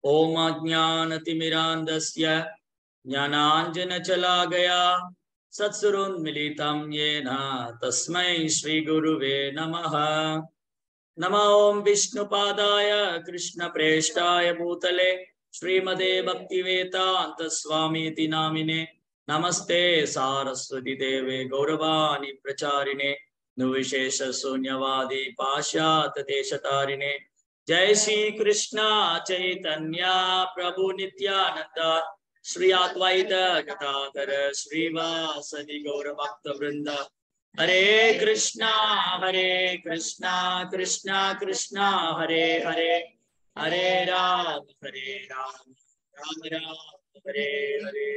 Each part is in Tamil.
ॐ अज्ञानतिमिरान्धस्य ज्ञानाञ्जनचलागया सत्सुरोन्मिलितं येन तस्मै श्रीगुरुवे नमः नमो ॐ विष्णुपादाय कृष्णप्रेष्ठाय भूतले श्रीमदे भक्तिवेदान्तस्वामीति नामिने नमस्ते सारस्वती देवे गौरवाणि प्रचारिणे नुविशेष शून्यवादी पाश्चात देशतारिणे जय श्री कृष्ण चैतन्य प्रभु नित्यानंद श्री अद्वैत गदाधर श्रीवासदि गौर भक्त वृंद हरे कृष्णा हरे कृष्णा कृष्णा कृष्णा हरे हरे हरे राम हरे राम राम राम हरे हरे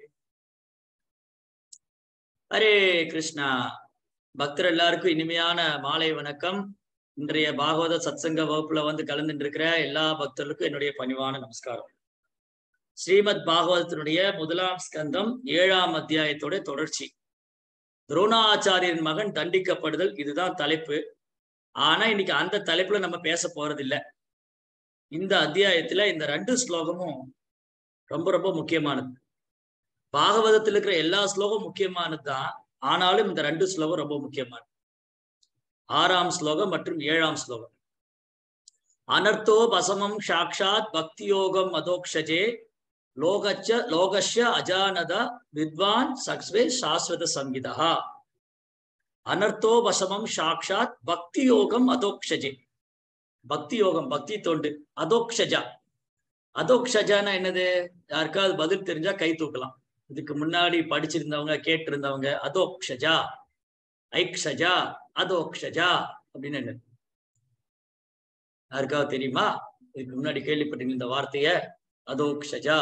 ஹரே கிருஷ்ணா பக்தர் எல்லாருக்கும் இனிமையான மாலை வணக்கம் இன்றைய பாகவத சத்சங்க வகுப்புல வந்து கலந்துட்டு இருக்கிற எல்லா பக்தர்களுக்கும் என்னுடைய பணிவான நமஸ்காரம் ஸ்ரீமத் பாகவதத்தினுடைய முதலாம் ஸ்கந்தம் ஏழாம் அத்தியாயத்தோட தொடர்ச்சி துரோணாச்சாரியரின் மகன் தண்டிக்கப்படுதல் இதுதான் தலைப்பு ஆனா இன்னைக்கு அந்த தலைப்புல நம்ம பேச போறது இல்ல இந்த அத்தியாயத்துல இந்த ரெண்டு ஸ்லோகமும் ரொம்ப ரொம்ப முக்கியமானது பாகவதத்தில் இருக்கிற எல்லா ஸ்லோகம் முக்கியமானது தான் ஆனாலும் இந்த ரெண்டு ஸ்லோகம் ரொம்ப முக்கியமானது ஆறாம் ஸ்லோகம் மற்றும் ஏழாம் ஸ்லோகம் அனர்த்தோ பசமம் சாட்சாத் பக்தி யோகம் அதோக்ஷஜே லோகச்ச லோகஷ அஜானத வித்வான் சக்ஸ்வே சாஸ்வத சங்கீதா அனர்த்தோ வசமம் சாட்சாத் பக்தி யோகம் அதோக்ஷஜே பக்தி யோகம் பக்தி தொண்டு அதோக்ஷஜா அதோக்ஷஜானா என்னது யாருக்காவது பதில் தெரிஞ்சா கை தூக்கலாம் இதுக்கு முன்னாடி படிச்சிருந்தவங்க கேட்டிருந்தவங்க அதோக்ஷஜா ஐக்ஷஜா அதோக்ஷஜா அப்படின்னு என்ன யாருக்காவது தெரியுமா இதுக்கு முன்னாடி கேள்விப்பட்டீங்க இந்த வார்த்தைய அதோக்ஷஜா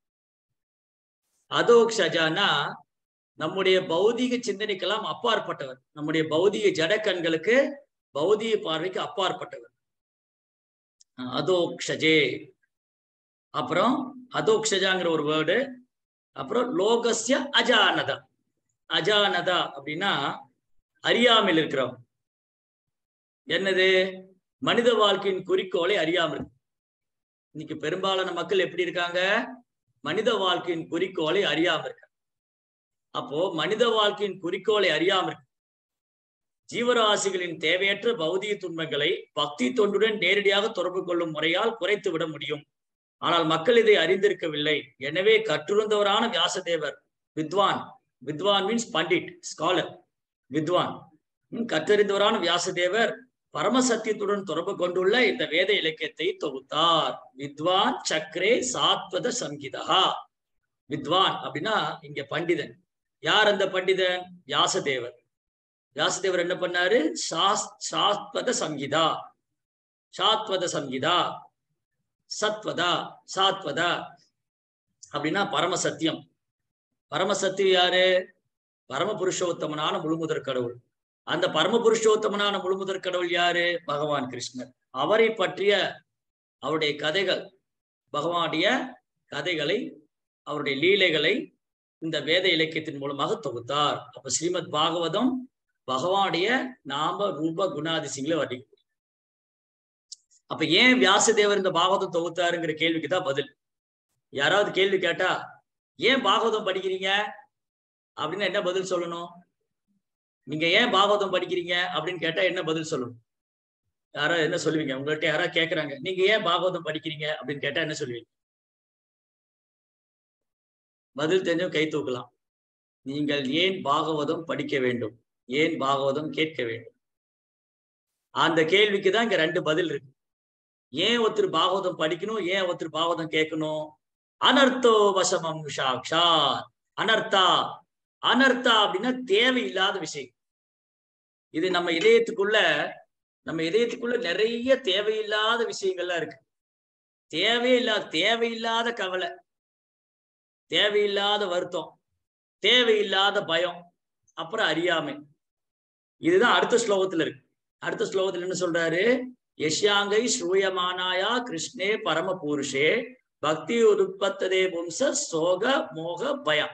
அதோக்ஷஜானா நம்முடைய பௌதிக சிந்தனைக்கெல்லாம் அப்பாற்பட்டவர் நம்முடைய பௌதிக ஜடக்கண்களுக்கு பௌதிக பார்வைக்கு அப்பாற்பட்டவர் அதோக்ஷஜே அப்புறம் அதோக்ஷஜாங்கிற ஒரு வேர்டு அப்புறம் லோகஸ்ய அஜானதா அஜானதா அப்படின்னா அறியாமல் இருக்கிறவன் என்னது மனித வாழ்க்கையின் குறிக்கோளை அறியாமல் இருக்கு இன்னைக்கு பெரும்பாலான மக்கள் எப்படி இருக்காங்க மனித வாழ்க்கையின் குறிக்கோளை அறியாம இருக்க அப்போ மனித வாழ்க்கையின் குறிக்கோளை அறியாம இருக்கு ஜீவராசிகளின் தேவையற்ற பௌதிக துன்பங்களை பக்தி தொண்டுடன் நேரடியாக தொடர்பு கொள்ளும் முறையால் குறைத்து விட முடியும் ஆனால் மக்கள் இதை அறிந்திருக்கவில்லை எனவே கற்றுருந்தவரான வியாசதேவர் வித்வான் வித்வான் மீன்ஸ் பண்டிட் ஸ்காலர் வித்வான் கற்றறிந்தவரான வியாசதேவர் பரமசத்தியத்துடன் தொடர்பு கொண்டுள்ள இந்த வேத இலக்கியத்தை தொகுத்தார் வித்வான் சக்கரே சாத்வத சங்கீதா வித்வான் அப்படின்னா இங்க பண்டிதன் யார் அந்த பண்டிதன் வியாசதேவர் வியாசதேவர் என்ன பண்ணாரு சாஸ்வத சங்கீதா சாத்வத சங்கீதா சத்வதா சாத்வதா அப்படின்னா பரமசத்தியம் பரமசத்தியம் யாரு பரம புருஷோத்தமனான முழுமுதற் கடவுள் அந்த பரம புருஷோத்தமனான முழுமுதற் கடவுள் யாரு பகவான் கிருஷ்ணர் அவரை பற்றிய அவருடைய கதைகள் பகவானுடைய கதைகளை அவருடைய லீலைகளை இந்த வேத இலக்கியத்தின் மூலமாக தொகுத்தார் அப்ப ஸ்ரீமத் பாகவதம் பகவானுடைய நாம ரூப குணாதிசயங்களை வர்ணிக்கும் அப்ப ஏன் வியாசதேவர் இந்த பாகவதம் தொகுத்தாருங்கிற கேள்விக்கு தான் பதில் யாராவது கேள்வி கேட்டா ஏன் பாகவதம் படிக்கிறீங்க அப்படின்னு என்ன பதில் சொல்லணும் நீங்க ஏன் பாகவதம் படிக்கிறீங்க அப்படின்னு கேட்டா என்ன பதில் சொல்லணும் யாரோ என்ன சொல்லுவீங்க உங்கள்கிட்ட யாராவது கேட்கறாங்க நீங்க ஏன் பாகவதம் படிக்கிறீங்க அப்படின்னு கேட்டா என்ன சொல்லுவீங்க பதில் தெரிஞ்சும் கை தூக்கலாம் நீங்கள் ஏன் பாகவதம் படிக்க வேண்டும் ஏன் பாகவதம் கேட்க வேண்டும் அந்த கேள்விக்கு தான் இங்க ரெண்டு பதில் இருக்கு ஏன் ஒருத்தர் பாகவதம் படிக்கணும் ஏன் ஒருத்தர் பாகவதம் கேட்கணும் அனர்த்தோ வசமம் சாக்ஷாத் அனர்த்தா அனர்த்தா அப்படின்னா தேவையில்லாத விஷயம் இது நம்ம இதயத்துக்குள்ள நம்ம இதயத்துக்குள்ள நிறைய தேவையில்லாத விஷயங்கள்லாம் இருக்கு தேவையில்லாத தேவையில்லாத கவலை தேவையில்லாத வருத்தம் தேவையில்லாத பயம் அப்புறம் அறியாமை இதுதான் அடுத்த ஸ்லோகத்துல இருக்கு அடுத்த ஸ்லோகத்துல என்ன சொல்றாரு யஷ்யாங்கை ஸ்ரூயமானாயா கிருஷ்ணே பரம புருஷே பக்தி உற்பத்ததே பும்ச சோக மோக பயம்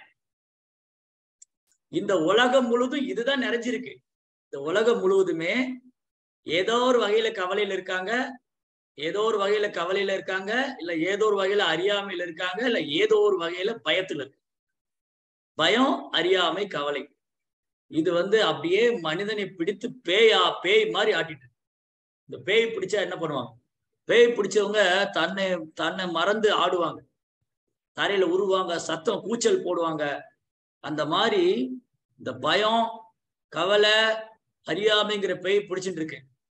இந்த உலகம் முழுதும் இதுதான் நிறைஞ்சிருக்கு இந்த உலகம் முழுவதுமே ஏதோ ஒரு வகையில கவலையில இருக்காங்க ஏதோ ஒரு வகையில கவலையில இருக்காங்க இல்ல ஏதோ ஒரு வகையில அறியாமையில இருக்காங்க இல்ல ஏதோ ஒரு வகையில பயத்துல இருக்கு பயம் அறியாமை கவலை இது வந்து அப்படியே மனிதனை பிடித்து பேயா பேய் மாதிரி ஆட்டிட்டு இந்த பேய் பிடிச்சா என்ன பண்ணுவாங்க பேய் பிடிச்சவங்க தன்னை தன்னை மறந்து ஆடுவாங்க தரையில உருவாங்க சத்தம் கூச்சல் போடுவாங்க அந்த மாதிரி இந்த பயம் கவலை அறியாமைங்கிற பேய் பிடிச்சிட்டு இருக்கு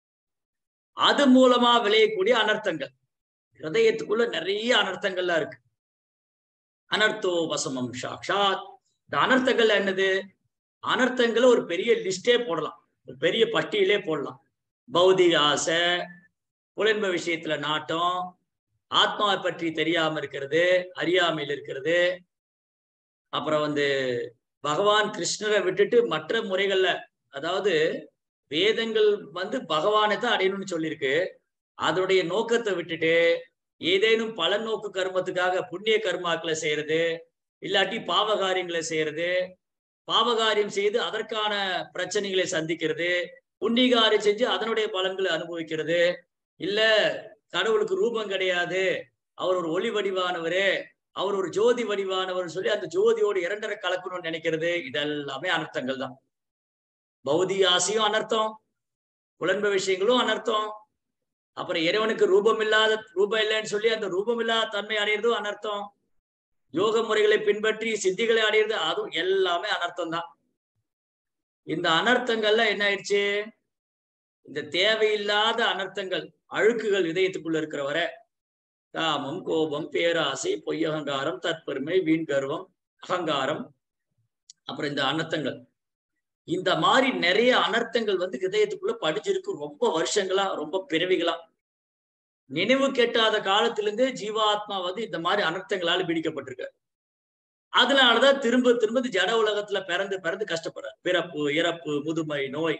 அது மூலமா விளையக்கூடிய அனர்த்தங்கள் ஹிருதயத்துக்குள்ள நிறைய அனர்த்தங்கள்லாம் இருக்கு அனர்த்தோ வசமம் சாக்ஷாத் இந்த அனர்த்தங்கள் என்னது அனர்த்தங்களை ஒரு பெரிய லிஸ்டே போடலாம் ஒரு பெரிய பட்டியலே போடலாம் பௌதிக ஆசை புலன்ப விஷயத்துல நாட்டம் ஆத்மாவை பற்றி தெரியாம இருக்கிறது அறியாமையில் இருக்கிறது அப்புறம் வந்து பகவான் கிருஷ்ணரை விட்டுட்டு மற்ற முறைகள்ல அதாவது வேதங்கள் வந்து பகவானை தான் அடையணும்னு சொல்லியிருக்கு அதனுடைய நோக்கத்தை விட்டுட்டு ஏதேனும் பல நோக்கு கர்மத்துக்காக புண்ணிய கர்மாக்களை செய்யறது இல்லாட்டி பாவகாரியங்களை செய்யறது பாவகாரியம் செய்து அதற்கான பிரச்சனைகளை சந்திக்கிறது புண்ணியகாரியம் செஞ்சு அதனுடைய பலன்களை அனுபவிக்கிறது இல்ல கடவுளுக்கு ரூபம் கிடையாது அவர் ஒரு ஒளி வடிவானவரு அவர் ஒரு ஜோதி வடிவானவர் சொல்லி அந்த ஜோதியோடு இரண்டரை கலக்கணும்னு நினைக்கிறது இதெல்லாமே அனர்த்தங்கள் தான் பௌதிக ஆசையும் அனர்த்தம் புலன்ப விஷயங்களும் அனர்த்தம் அப்புறம் இறைவனுக்கு ரூபம் இல்லாத ரூபம் இல்லைன்னு சொல்லி அந்த ரூபம் இல்லாத தன்மை அடையிறதும் அனர்த்தம் யோக முறைகளை பின்பற்றி சித்திகளை அடையிறது அதுவும் எல்லாமே அனர்த்தம் தான் இந்த அனர்த்தங்கள்ல என்ன ஆயிடுச்சு இந்த தேவையில்லாத அனர்த்தங்கள் அழுக்குகள் இதயத்துக்குள்ள இருக்கிற வரை காமம் கோபம் பேராசை பொய்யகங்காரம் தற்பெருமை வீண் கர்வம் அகங்காரம் அப்புறம் இந்த அனர்த்தங்கள் இந்த மாதிரி நிறைய அனர்த்தங்கள் வந்து இதயத்துக்குள்ள படிச்சிருக்கு ரொம்ப வருஷங்களா ரொம்ப பிறவிகளா நினைவு கெட்டாத காலத்திலிருந்தே ஜீவாத்மா வந்து இந்த மாதிரி அனர்த்தங்களால பிடிக்கப்பட்டிருக்கு அதனாலதான் திரும்ப திரும்ப இந்த ஜட உலகத்துல பிறந்து பிறந்து கஷ்டப்படுறார் பிறப்பு இறப்பு முதுமை நோய்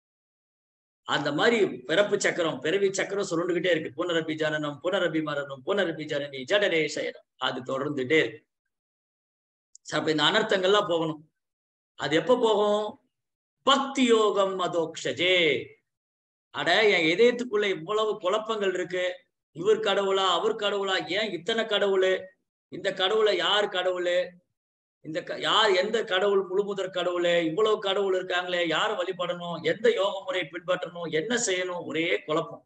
அந்த மாதிரி பிறப்பு சக்கரம் பிறவி சக்கரம் சுருண்டுகிட்டே இருக்கு புனரபி ஜனனம் புனரபி மரணம் புனரபி ஜனனி ஜடரே சயனம் அது தொடர்ந்துட்டே இருக்கு சரி, அப்ப இந்த அனர்த்தங்கள்லாம் போகணும் அது எப்ப போகும் பக்தி யோகம் அதோக்ஷஜே அட என் இதயத்துக்குள்ள இவ்வளவு குழப்பங்கள் இருக்கு இவர் கடவுளா அவர் கடவுளா ஏன் இத்தனை கடவுள் இந்த கடவுளை யார் கடவுள் இந்த க- யார் எந்த கடவுள் முழுமுதற் கடவுள் இவ்வளவு கடவுள் இருக்காங்களே யாரை வழிபடணும் எந்த யோக முறையை பின்பற்றணும் என்ன செய்யணும் ஒரே குழப்பம்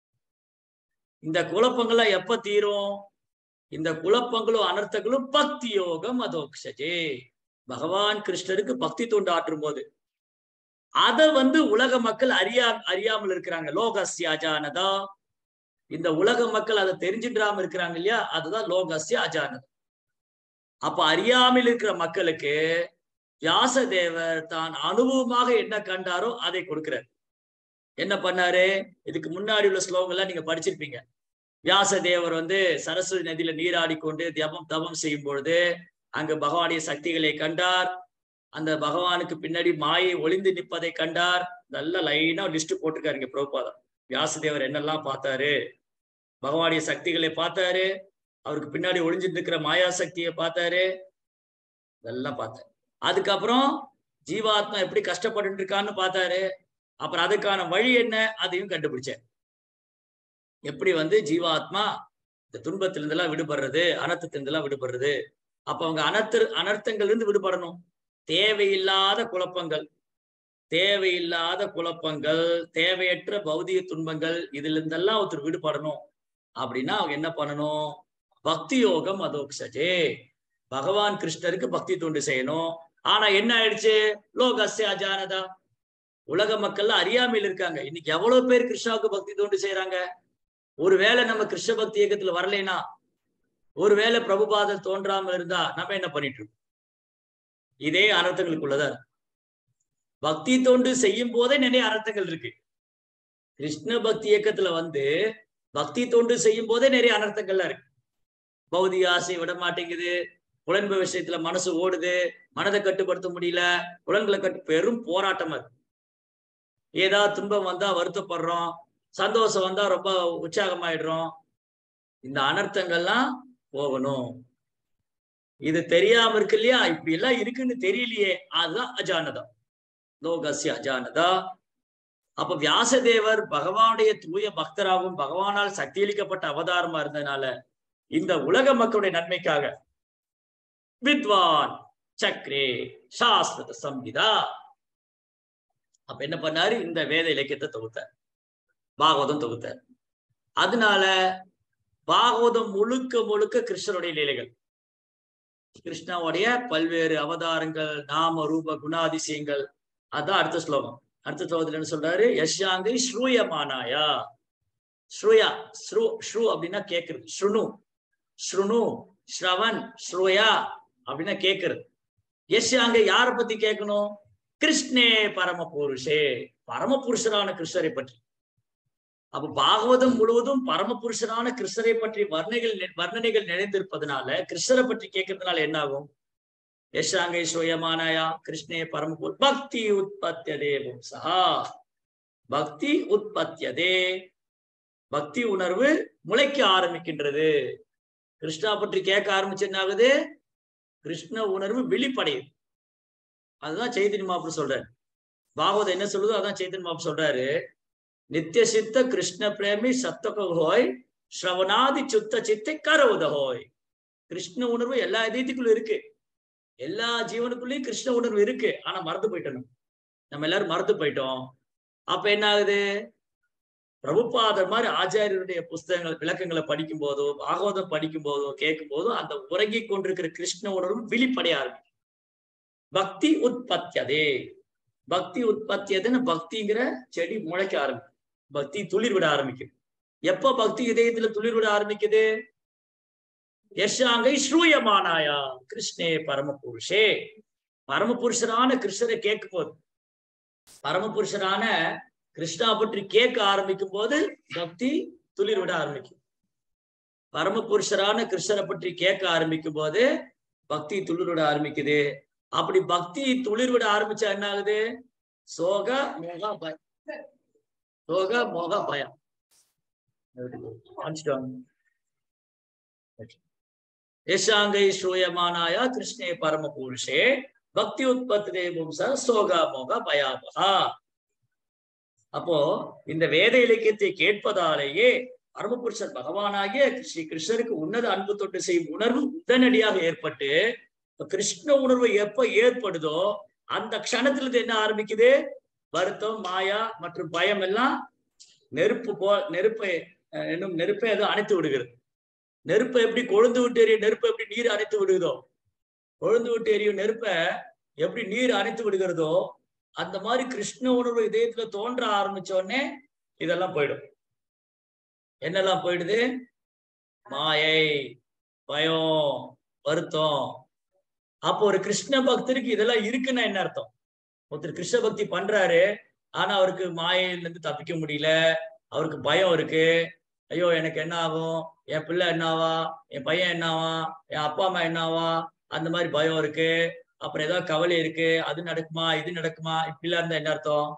இந்த குழப்பங்கள்லாம் எப்ப தீரும் இந்த குழப்பங்களும் அனர்த்தங்களும் பக்தி யோகம் அதோக்ஷஜே பகவான் கிருஷ்ணருக்கு பக்தி தொண்டு ஆற்றும் போது அத வந்து உலக மக்கள் அறியா அறியாமல் இருக்கிறாங்க லோகஸ்ய அஜானதா இந்த உலக மக்கள் அதை தெரிஞ்சிடாம இருக்கிறாங்க இல்லையா அதுதான் லோகஸ்ய அஜானதா அப்ப அறியாமல் இருக்கிற மக்களுக்கு வியாசதேவர் தான் அனுபவமாக என்ன கண்டாரோ அதை கொடுக்கிறார் என்ன பண்ணாரு இதுக்கு முன்னாடி உள்ள ஸ்லோகங்கள்லாம் நீங்க படிச்சிருப்பீங்க வியாசதேவர் வந்து சரஸ்வதி நதியில நீராடி கொண்டு தபம் தபம் செய்யும் பொழுது அங்கு பகவானுடைய சக்திகளை கண்டார் அந்த பகவானுக்கு பின்னாடி மாயை ஒளிந்து நிற்பதை கண்டார் நல்ல லைனா லிஸ்ட் போட்டிருக்காரு இங்க பிரபுபாதம் வியாசதேவர் என்னெல்லாம் பார்த்தாரு பகவானுடைய சக்திகளை பார்த்தாரு அவருக்கு பின்னாடி ஒளிஞ்சிட்டு இருக்கிற மாயா சக்தியை பார்த்தாரு இதெல்லாம் பார்த்தாரு அதுக்கப்புறம் ஜீவாத்மா எப்படி கஷ்டப்பட்டு இருக்கான்னு பார்த்தாரு அப்புறம் அதுக்கான வழி என்ன அதையும் கண்டுபிடிச்சார் எப்படி வந்து ஜீவாத்மா இந்த துன்பத்திலிருந்தெல்லாம் விடுபடுறது அனர்த்தத்திலிருந்தெல்லாம் விடுபடுறது அப்ப அவங்க அனர்த்த அனர்த்தங்கள்ல இருந்து விடுபடணும் தேவையில்லாத குழப்பங்கள் தேவையில்லாத குழப்பங்கள் தேவையற்ற பௌதிக துன்பங்கள் இதுல இருந்தெல்லாம் ஒருத்தர் விடுபடணும் அப்படின்னா அவங்க என்ன பண்ணணும் பக்தி யோகம் அதோக்ஷஜே பகவான் கிருஷ்ணருக்கு பக்தி தொண்டு செய்யணும் ஆனா என்ன ஆயிடுச்சு லோகஸ்ய அஜானதா உலக மக்கள்ல அறியாமையில் இருக்காங்க இன்னைக்கு எவ்வளவு பேர் கிருஷ்ணாவுக்கு பக்தி தொண்டு செய்யறாங்க ஒருவேளை நம்ம கிருஷ்ண பக்தி இயக்கத்துல வரலைன்னா ஒருவேளை பிரபுபாதர் தோன்றாம இருந்தா நம்ம என்ன பண்ணிட்டு இருக்கோம் இதே அனர்த்தங்களுக்குள்ளதான் இருக்கு. பக்தி தொண்டு செய்யும் போதே நிறைய அனர்த்தங்கள் இருக்கு கிருஷ்ண பக்தி இயக்கத்துல வந்து பக்தி தொண்டு செய்யும் போதே நிறைய அனர்த்தங்கள்லாம் இருக்கு பௌதிக ஆசை விட மாட்டேங்குது புலன்ப விஷயத்துல மனசு ஓடுது மனதை கட்டுப்படுத்த முடியல புலன்களை கட்டு பெரும் போராட்டமா இருக்கு ஏதாவது துன்பம் வந்தா வருத்தப்படுறோம் சந்தோஷம் வந்தா ரொம்ப உற்சாகமாயிடுறோம் இந்த அனர்த்தங்கள்லாம் போகணும் இது தெரியாம இருக்கு இல்லையா இப்படி எல்லாம் இருக்குன்னு தெரியலையே அதுதான் அஜானதா லோகஸ்ய அஜானதா அப்ப வியாசதேவர் பகவானுடைய தூய பக்தராகவும் பகவானால் சக்தியளிக்கப்பட்ட அவதாரமா இருந்ததுனால இந்த உலக மக்களுடைய நன்மைக்காக வித்வான் சக்ரே சாஸ்திர சம்ஹிதா அப்ப என்ன பண்ணாரு இந்த வேத இலக்கியத்தை தொகுத்தார் பாகவதம் தொகுத்தார் அதனால பாகவதம் முழுக்க முழுக்க கிருஷ்ணருடைய லீலைகள் கிருஷ்ணாவுடைய பல்வேறு அவதாரங்கள் நாம ரூப குணாதிசயங்கள் அதான் அடுத்த ஸ்லோகம் அடுத்த ஸ்லோகத்துல என்ன சொல்றாரு யஷ்யாங்கை ஸ்ரூயமானாயா ஸ்ரூயா ஸ்ரூ ஸ்ரூ அப்படின்னா கேக்குறது ஸ்ருணு ஸ்ருணு ஸ்ரவன் ஸ்ரூயா அப்படின்னா கேக்குறது யஷ்யாங்க யாரை பத்தி கேட்கணும் கிருஷ்ணே பரம புருஷே பரம புருஷரான கிருஷ்ணரை பற்றி அப்ப பாகவதம் முழுவதும் பரம புருஷரான கிருஷ்ணரை பற்றி வர்ணைகள் வர்ணனைகள் நிறைந்திருப்பதனால கிருஷ்ணரை பற்றி கேட்கறதுனால என்ன ஆகும் யஷாங்கை சுயமானாயா கிருஷ்ணே பரம பக்தி உற்பத்தியதே வம்சா பக்தி உற்பத்தியதே பக்தி உணர்வு முளைக்க ஆரம்பிக்கின்றது கிருஷ்ணா பற்றி கேட்க ஆரம்பிச்சு என்ன ஆகுது கிருஷ்ண உணர்வு வெளிப்படையுது அதுதான் சைதன்ய மாப்பு சொல்றாரு பாகவதம் என்ன சொல்லுதோ அதான் சைதன்ய மாப்பு சொல்றாரு நித்திய சித்த கிருஷ்ண பிரேமி சத்தக ஹோய் ஸ்ரவணாதி சுத்த சித்தை கரவுத ஹோய் கிருஷ்ண உணர்வு எல்லா இதயத்துக்குள்ள இருக்கு எல்லா ஜீவனுக்குள்ளயும் கிருஷ்ண உணர்வு இருக்கு ஆனா மறந்து போயிட்டோம் நம்ம எல்லாரும் மறந்து போயிட்டோம் அப்ப என்ன ஆகுது பிரபுபாதர் மாதிரி ஆச்சாரியருடைய புஸ்தகங்கள் விளக்கங்களை படிக்கும் போதோ பாகவதம் படிக்கும் போதோ கேட்கும் போதோ அந்த உறங்கி கொண்டிருக்கிற கிருஷ்ண உணர்வு விழிப்படைய ஆரம்பிக்கும் பக்தி உற்பத்தியதே பக்தி உற்பத்தியதுன்னு பக்திங்கிற செடி முளைக்க ஆரம்பிக்கும் பக்தி துளிர் விட ஆரம்பிக்குது எப்ப பக்தி இதயத்துல துளிர் விட ஆரம்பிக்குது யஷாங்கை ஸ்ரூயமானாயா கிருஷ்ணே பரமபுருஷே பரமபுருஷரான கிருஷ்ணரை கேட்கும் போது பரமபுருஷரான கிருஷ்ணா பற்றி கேட்க ஆரம்பிக்கும் போது பக்தி துளிர் விட ஆரம்பிக்கும் பரமபுருஷரான கிருஷ்ணரை பற்றி கேட்க ஆரம்பிக்கும் போது பக்தி துளிர் விட ஆரம்பிக்குது அப்படி பக்தி துளிர் விட ஆரம்பிச்சா என்ன ஆகுது சோக மோக பயம் சோக மோக பயம் யசாங்கை ஸ்ரூயமானாயா கிருஷ்ணே பரம புருஷே பக்தி உற்பத்தி தேவம்ச சோக மோக பயாபகா அப்போ இந்த வேத இலக்கியத்தை கேட்பதாலேயே பரமபுருஷர் பகவானாகிய ஸ்ரீ கிருஷ்ணருக்கு உன்னத அன்பு தொட்டு செய்யும் உணர்வு உடனடியாக ஏற்பட்டு கிருஷ்ண உணர்வு எப்ப ஏற்படுதோ அந்த க்ஷணத்துல இருந்து என்ன ஆரம்பிக்குது வருத்தம் மாயா மற்றும் பயம் எல்லாம் நெருப்பு போ நெருப்பை என்னும் நெருப்பை அது அணைத்து விடுகிறது நெருப்பை எப்படி கொழுந்து விட்டு எரியும் நெருப்பை எப்படி நீர் அணைத்து விடுகிறதோ கொழுந்து விட்டு எரியும் நெருப்பை எப்படி நீர் அணைத்து விடுகிறதோ அந்த மாதிரி கிருஷ்ண உணர்வு இதயத்துல தோன்ற ஆரம்பிச்ச உடனே இதெல்லாம் போயிடும் என்னெல்லாம் போயிடுது மாயை பயம் வருத்தம் அப்போ ஒரு கிருஷ்ண பக்தருக்கு இதெல்லாம் இருக்குன்னா என்ன அர்த்தம் ஒருத்தர் கிருஷ்ண பக்தி பண்றாரு ஆனா அவருக்கு மாயையில இருந்து தப்பிக்க முடியல அவருக்கு பயம் இருக்கு ஐயோ எனக்கு என்ன ஆகும் என் பிள்ளை என்னவா என் பையன் என்னவா என் அப்பா அம்மா என்னவா அந்த மாதிரி பயம் இருக்கு அப்புறம் ஏதாவது கவலை இருக்கு அது நடக்குமா இது நடக்குமா இப்படிலாம் இருந்தா என்ன அர்த்தம்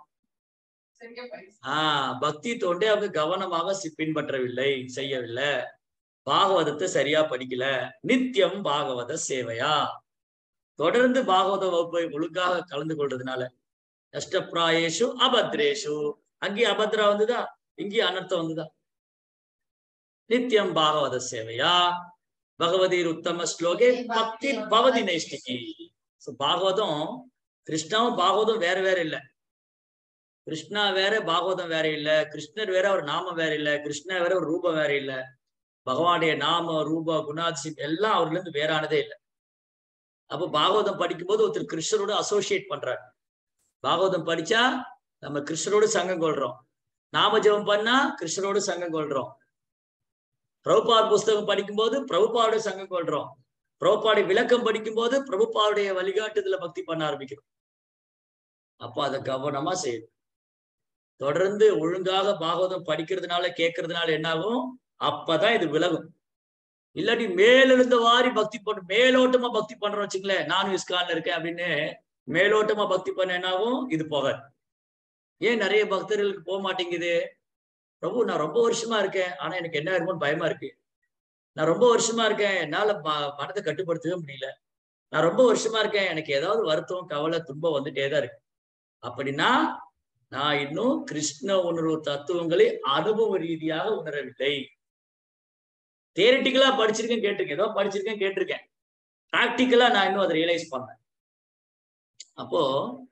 ஆஹ் பக்தி தோண்டே அவங்க கவனமாக பின்பற்றவில்லை செய்யவில்லை பாகவதத்தை சரியா படிக்கல நித்தியம் பாகவத சேவையா தொடர்ந்து பாகவத வகுப்பை ஒழுங்காக கலந்து கொள்றதுனால நஷ்டப்பிராயேஷு அபத்ரேஷு அங்கேயும் அபத்ரா வந்துதா இங்கேயும் அனர்த்தம் வந்துதா நித்தியம் பாகவத சேவையா பகவதீர் உத்தம ஸ்லோகே பக்தி பவதி நைஷ்டிகி பாகவதம் கிருஷ்ணாவும் பாகவதம் வேற வேற இல்ல கிருஷ்ணா வேற பாகவதம் வேற இல்ல கிருஷ்ணர் வேற ஒரு நாமம் வேற இல்ல கிருஷ்ணா வேற ஒரு ரூபம் வேற இல்ல பகவானுடைய நாம ரூப குணாதிசயம் எல்லாம் அவர்ல இருந்து வேறானதே இல்லை அப்போ பாகவதம் படிக்கும்போது ஒருத்தர் கிருஷ்ணரோட அசோசியேட் பண்றாரு பாகவதம் படிச்சா நம்ம கிருஷ்ணரோடு சங்கம் கொள்றோம் நாம ஜெபம் பண்ணா கிருஷ்ணரோடு சங்கம் கொள்றோம் பிரபுபார் புஸ்தகம் படிக்கும்போது பிரபுபாவோட சங்கம் கொள்றோம் பிரபுபாடைய விளக்கம் படிக்கும்போது பிரபுபாவுடைய வழிகாட்டுதல பக்தி பண்ண ஆரம்பிக்கிறோம் அப்போ அதை கவனமா செய்யணும் தொடர்ந்து ஒழுங்காக பாகவதம் படிக்கிறதுனால கேட்கறதுனால என்னாகும் அப்பதான் இது விலகும் இல்லாட்டி மேலெழுந்த வாரி பக்தி பண்ண மேலோட்டமா பக்தி பண்றோம் வச்சுங்களேன் நானும் இஸ்கான்ல இருக்கேன் அப்படின்னு மேலோட்டமா பக்தி பண்ண என்னாகும் இது போகாது ஏன் நிறைய பக்தர்களுக்கு போக மாட்டேங்குது பிரபு நான் ரொம்ப வருஷமா இருக்கேன் ஆனா எனக்கு என்ன இருக்கும்னு பயமா இருக்கு நான் ரொம்ப வருஷமா இருக்கேன் என்னால மனதை கட்டுப்படுத்தவே முடியல நான் ரொம்ப வருஷமா இருக்கேன் எனக்கு ஏதாவது வருத்தம் கவலை துன்பம் வந்துட்டே தான் இருக்கு அப்படின்னா நான் இன்னும் கிருஷ்ண உணர்வு தத்துவங்களை அனுபவ ரீதியாக உணரவில்லை தியரிட்டிக்கலா படிச்சிருக்கேன் கேட்டிருக்கேன் ஏதோ படிச்சிருக்கேன் கேட்டிருக்கேன் ப்ராக்டிக்கலா நான் இன்னும் அதை ரியலைஸ் பண்ணேன் அப்போ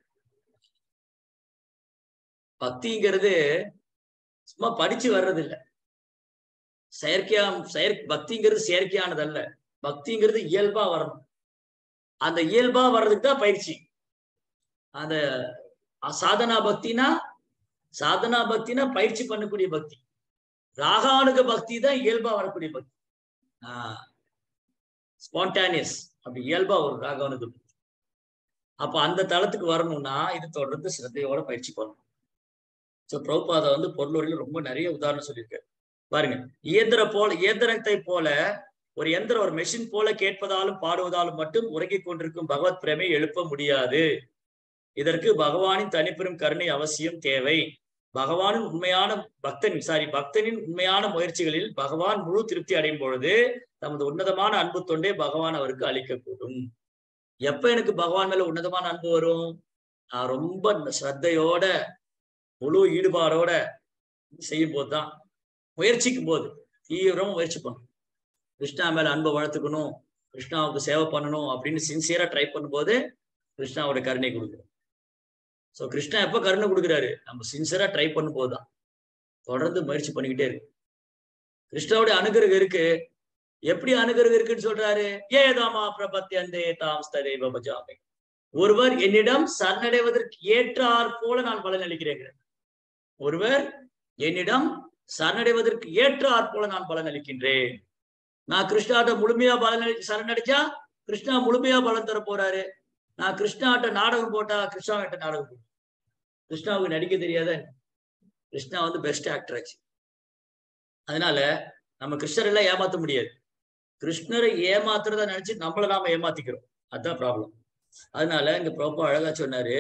பக்திங்கிறது சும்மா படிச்சு வர்றது இல்ல செயற்கையா செயற் பக்திங்கிறது செயற்கையானது அல்ல பக்திங்கிறது இயல்பா வரணும் அந்த இயல்பா வர்றதுக்கு தான் பயிற்சி அந்த சாதனா பக்தினா சாதனா பக்தினா பயிற்சி பண்ணக்கூடிய பக்தி ராகானுக பக்தி தான் இயல்பா வரக்கூடிய பக்தி ஆஹ் ஸ்பான்டானியஸ் அப்படி இயல்பா வரும் ராகானுக பக்தி அப்ப அந்த தளத்துக்கு வரணும்னா இது தொடர்ந்து சிரத்தையோட பயிற்சி பண்ணணும் ஸோ பிரபுபாதா வந்து பொருளுரையில ரொம்ப நிறைய உதாரணம் சொல்லியிருக்காரு பாருங்க இயந்திர போல இயந்திரத்தை போல ஒரு எந்திரம் ஒரு மெஷின் போல கேட்பதாலும் பாடுவதாலும் மட்டும் உறங்கிக் கொண்டிருக்கும் பகவத் பிரமை எழுப்ப முடியாது இதற்கு பகவானின் தனிப்பெரும் கருணை அவசியம் தேவை பகவானின் உண்மையான பக்தன் சாரி பக்தனின் உண்மையான முயற்சிகளில் பகவான் முழு திருப்தி அடையும் பொழுது தமது உன்னதமான அன்பு தொண்டே பகவான் அவருக்கு அளிக்கக்கூடும் எப்ப எனக்கு பகவான் மேல உன்னதமான அன்பு வரும் நான் ரொம்ப ஸ்ரத்தையோட முழு ஈடுபாடோட செய்யும் போதுதான் முயற்சிக்கும் போது தீவிரமா முயற்சி பண்ணும் கிருஷ்ணா மேல அன்பை வளர்த்துக்கணும் கிருஷ்ணாவுக்கு சேவை பண்ணணும் அப்படின்னு சின்சியரா ட்ரை பண்ணும்போது கிருஷ்ணாவோட கருணை கொடுக்குறோம் ஸோ கிருஷ்ணா எப்ப கருணை கொடுக்குறாரு நம்ம சின்சியரா ட்ரை பண்ணும் போதுதான் தொடர்ந்து முயற்சி பண்ணிக்கிட்டே இருக்கு கிருஷ்ணாவுடைய அனுகிரகம் இருக்கு எப்படி அனுகிரகம் இருக்குன்னு சொல்றாரு ஏதாமா பிரபத்தி அந்தே தாம் ஸ்ததேவ பஜாமே ஒருவர் என்னிடம் சரணடைவதற்கு ஏற்றாற் போல நான் பலன் அளிக்கிறேன் ஒருவர் என்னிடம் சரணடைவதற்கு ஏற்றாற் போல நான் பலன் அளிக்கின்றேன் நான் கிருஷ்ணாட்ட முழுமையா பலன் அளி சரணடைச்சா கிருஷ்ணா முழுமையா பலன் தர போறாரு நான் கிருஷ்ணாட்ட நாடகம் போட்டா கிருஷ்ணா கிட்ட நாடகம் போட்டேன் கிருஷ்ணாவுக்கு நடிக்க தெரியாத கிருஷ்ணா வந்து பெஸ்ட் ஆக்டர் ஆச்சு அதனால நம்ம கிருஷ்ணர் எல்லாம் ஏமாத்த முடியாது கிருஷ்ணரை ஏமாத்துறதா நினைச்சு நம்மள நாம ஏமாத்திக்கிறோம் அதுதான் ப்ராப்ளம் அதனால இங்க ப்ரோப்பா அழகா சொன்னாரு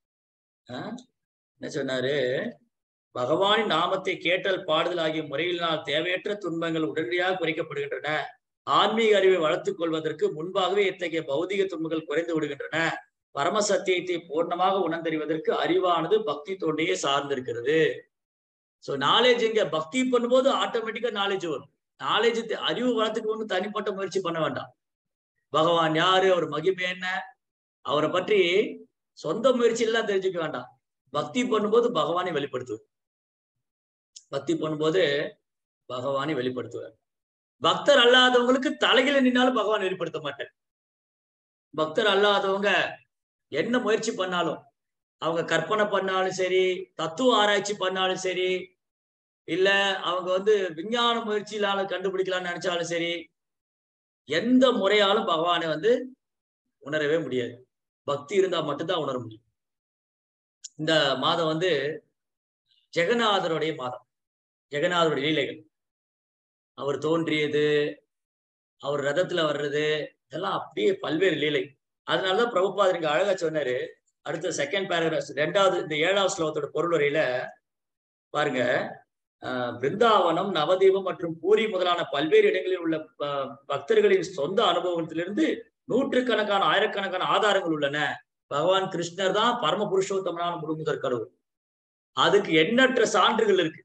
என்ன சொன்னாரு பகவானின் நாமத்தை கேட்டல் பாடுதல் ஆகிய முறையினால் தேவையற்ற துன்பங்கள் உடனடியாக குறைக்கப்படுகின்றன ஆன்மீக அறிவை வளர்த்துக் கொள்வதற்கு முன்பாகவே இத்தகைய பௌதிக துன்பங்கள் குறைந்து விடுகின்றன பரம சத்தியத்தை பூர்ணமாக உணர்ந்தறிவதற்கு அறிவானது பக்தி தொண்டையே சார்ந்திருக்கிறது சோ நாலேஜ் இங்க பக்தி பண்ணும்போது ஆட்டோமேட்டிக்கா நாலேஜ் வரும் நாலேஜ் அறிவு வளர்த்துக்கணும்னு தனிப்பட்ட முயற்சி பண்ண வேண்டாம் பகவான் யாரு அவர் மகிமை என்ன அவரை பற்றி சொந்த முயற்சி எல்லாம் தெரிஞ்சுக்க வேண்டாம் பக்தி பண்ணும்போது பகவானை வெளிப்படுத்துவார் பக்தி பண்ணும்போது பகவானை வெளிப்படுத்துவார் பக்தர் அல்லாதவங்களுக்கு தலையில நின்னாலும் பகவான் வெளிப்படுத்த மாட்டார் பக்தர் அல்லாதவங்க என்ன முயற்சி பண்ணாலும் அவங்க கற்பனை பண்ணாலும் சரி தத்துவ ஆராய்ச்சி பண்ணாலும் சரி இல்ல அவங்க வந்து விஞ்ஞான முயற்சியிலால கண்டுபிடிக்கலாம்னு நினைச்சாலும் சரி எந்த முறையாலும் பகவானை வந்து உணரவே முடியாது பக்தி இருந்தா மட்டும்தான் உணர முடியும் இந்த மாதம் வந்து ஜெகநாதருடைய மாதம் ஜெகநாதருடைய லீலைகள் அவர் தோன்றியது அவர் ரதத்துல வர்றது இதெல்லாம் அப்படியே பல்வேறு லீலை அதனாலதான் பிரபுபாதர் இங்க அழகா சொன்னாரு அடுத்த செகண்ட் பேராகிராஃப் ரெண்டாவது இந்த ஏழாவது ஸ்லோகத்தோட பொருளுரையில பாருங்க பிருந்தாவனம் நவதீபம் மற்றும் பூரி முதலான பல்வேறு இடங்களில் உள்ள பக்தர்களின் சொந்த அனுபவத்திலிருந்து நூற்றுக்கணக்கான ஆயிரக்கணக்கான ஆதாரங்கள் உள்ளன பகவான் கிருஷ்ணர் தான் பரம புருஷோத்தமனான முழுமுதற் கடவுள் அதுக்கு எண்ணற்ற சான்றுகள் இருக்கு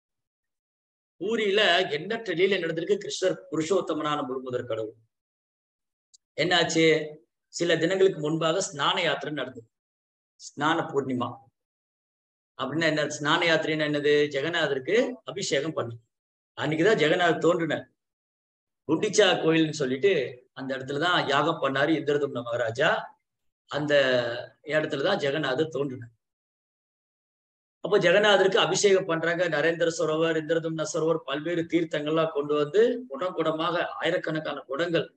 பூரியில எண்ணற்ற லீலை நடந்திருக்கு கிருஷ்ணர் புருஷோத்தமனான முழுமுதற் கடவுள் என்னாச்சு சில தினங்களுக்கு முன்பாக ஸ்நான யாத்திரை நடந்தது ஸ்நான பூர்ணிமா அப்படின்னா என்ன ஸ்நான யாத்திரைன்னா என்னது ஜெகநாதருக்கு அபிஷேகம் பண்ணு அன்னைக்குதான் ஜெகநாதர் தோன்றினார் குண்டிச்சா கோயில்னு சொல்லிட்டு அந்த இடத்துலதான் யாகம் பண்ணாரு இந்திரதும்ன மகாராஜா அந்த இடத்துலதான் ஜெகநாதர் தோன்றினார் அப்போ ஜெகநாதருக்கு அபிஷேகம் பண்றாங்க நரேந்திர சரோவர் இந்திரதும்ன சரோவர் பல்வேறு தீர்த்தங்கள்லாம் கொண்டு வந்து குடம் குடமாக ஆயிரக்கணக்கான குடங்கள்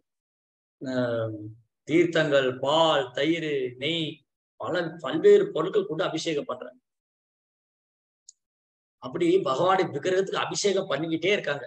தீர்த்தங்கள் பால் தயிர் நெய் பல பல்வேறு பொருட்கள் கொண்டு அபிஷேகம் பண்றாங்க அப்படி பகவானுடைய விக்கிரகத்துக்கு அபிஷேகம் பண்ணிக்கிட்டே இருக்காங்க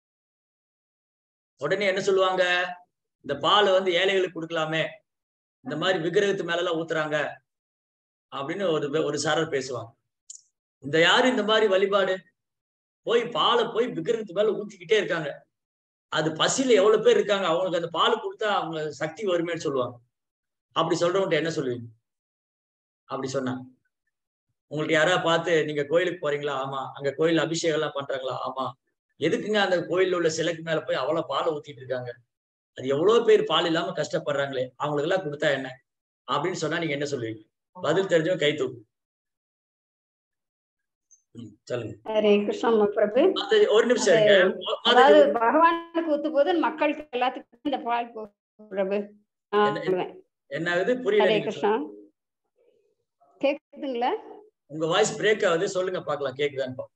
உடனே என்ன சொல்லுவாங்க இந்த பாலை வந்து ஏழைகளுக்கு கொடுக்கலாமே இந்த மாதிரி விக்கிரகத்து மேல எல்லாம் ஊத்துறாங்க அப்படின்னு ஒரு ஒரு சாரர் பேசுவாங்க இந்த யாரு இந்த மாதிரி வழிபாடு போய் பாலை போய் விக்கிரகத்து மேல ஊத்திக்கிட்டே இருக்காங்க அது பசியில எவ்வளவு பேர் இருக்காங்க அவங்களுக்கு அந்த பால் கொடுத்தா அவங்க சக்தி வருமேன்னு சொல்லுவாங்க அப்படி சொல்றவன்ட்ட என்ன சொல்லுவீங்க அப்படி சொன்னா உங்கள்ட்ட யாராவது பார்த்து நீங்க கோயிலுக்கு போறீங்களா ஆமா அங்க கோயில் அபிஷேகம் எல்லாம் பண்றாங்களா ஆமா எதுக்குங்க அந்த கோயில்ல உள்ள சிலைக்கு மேல போய் அவ்வளவு பாலை ஊத்திட்டு இருக்காங்க அது எவ்வளவு பேர் பால் இல்லாம கஷ்டப்படுறாங்களே அவங்களுக்கு எல்லாம் கொடுத்தா என்ன அப்படின்னு சொன்னா நீங்க என்ன சொல்லுவீங்க பதில் தெரிஞ்சவங்க கை தூக்கு ம், சொல்லுங்க ஹரே கிருஷ்ணா பிரபு அது ஒரு நிமிஷம் இருங்க அதாவது அது- பகவானுக்கு ஊத்து போது மக்களுக்கு எல்லாத்துக்கும் இந்த பால் போகும் பிரபு நான் என்ன- சொல்லுவேன். என்ன ஆகுது புரியல ஹரே நீங்க கிருஷ்ணா கேக்குதுங்களா உங்க வாய்ஸ் பிரேக் ஆகுது சொல்லுங்க பாக்கலாம் கேக்குதான்னு பாப்போம்.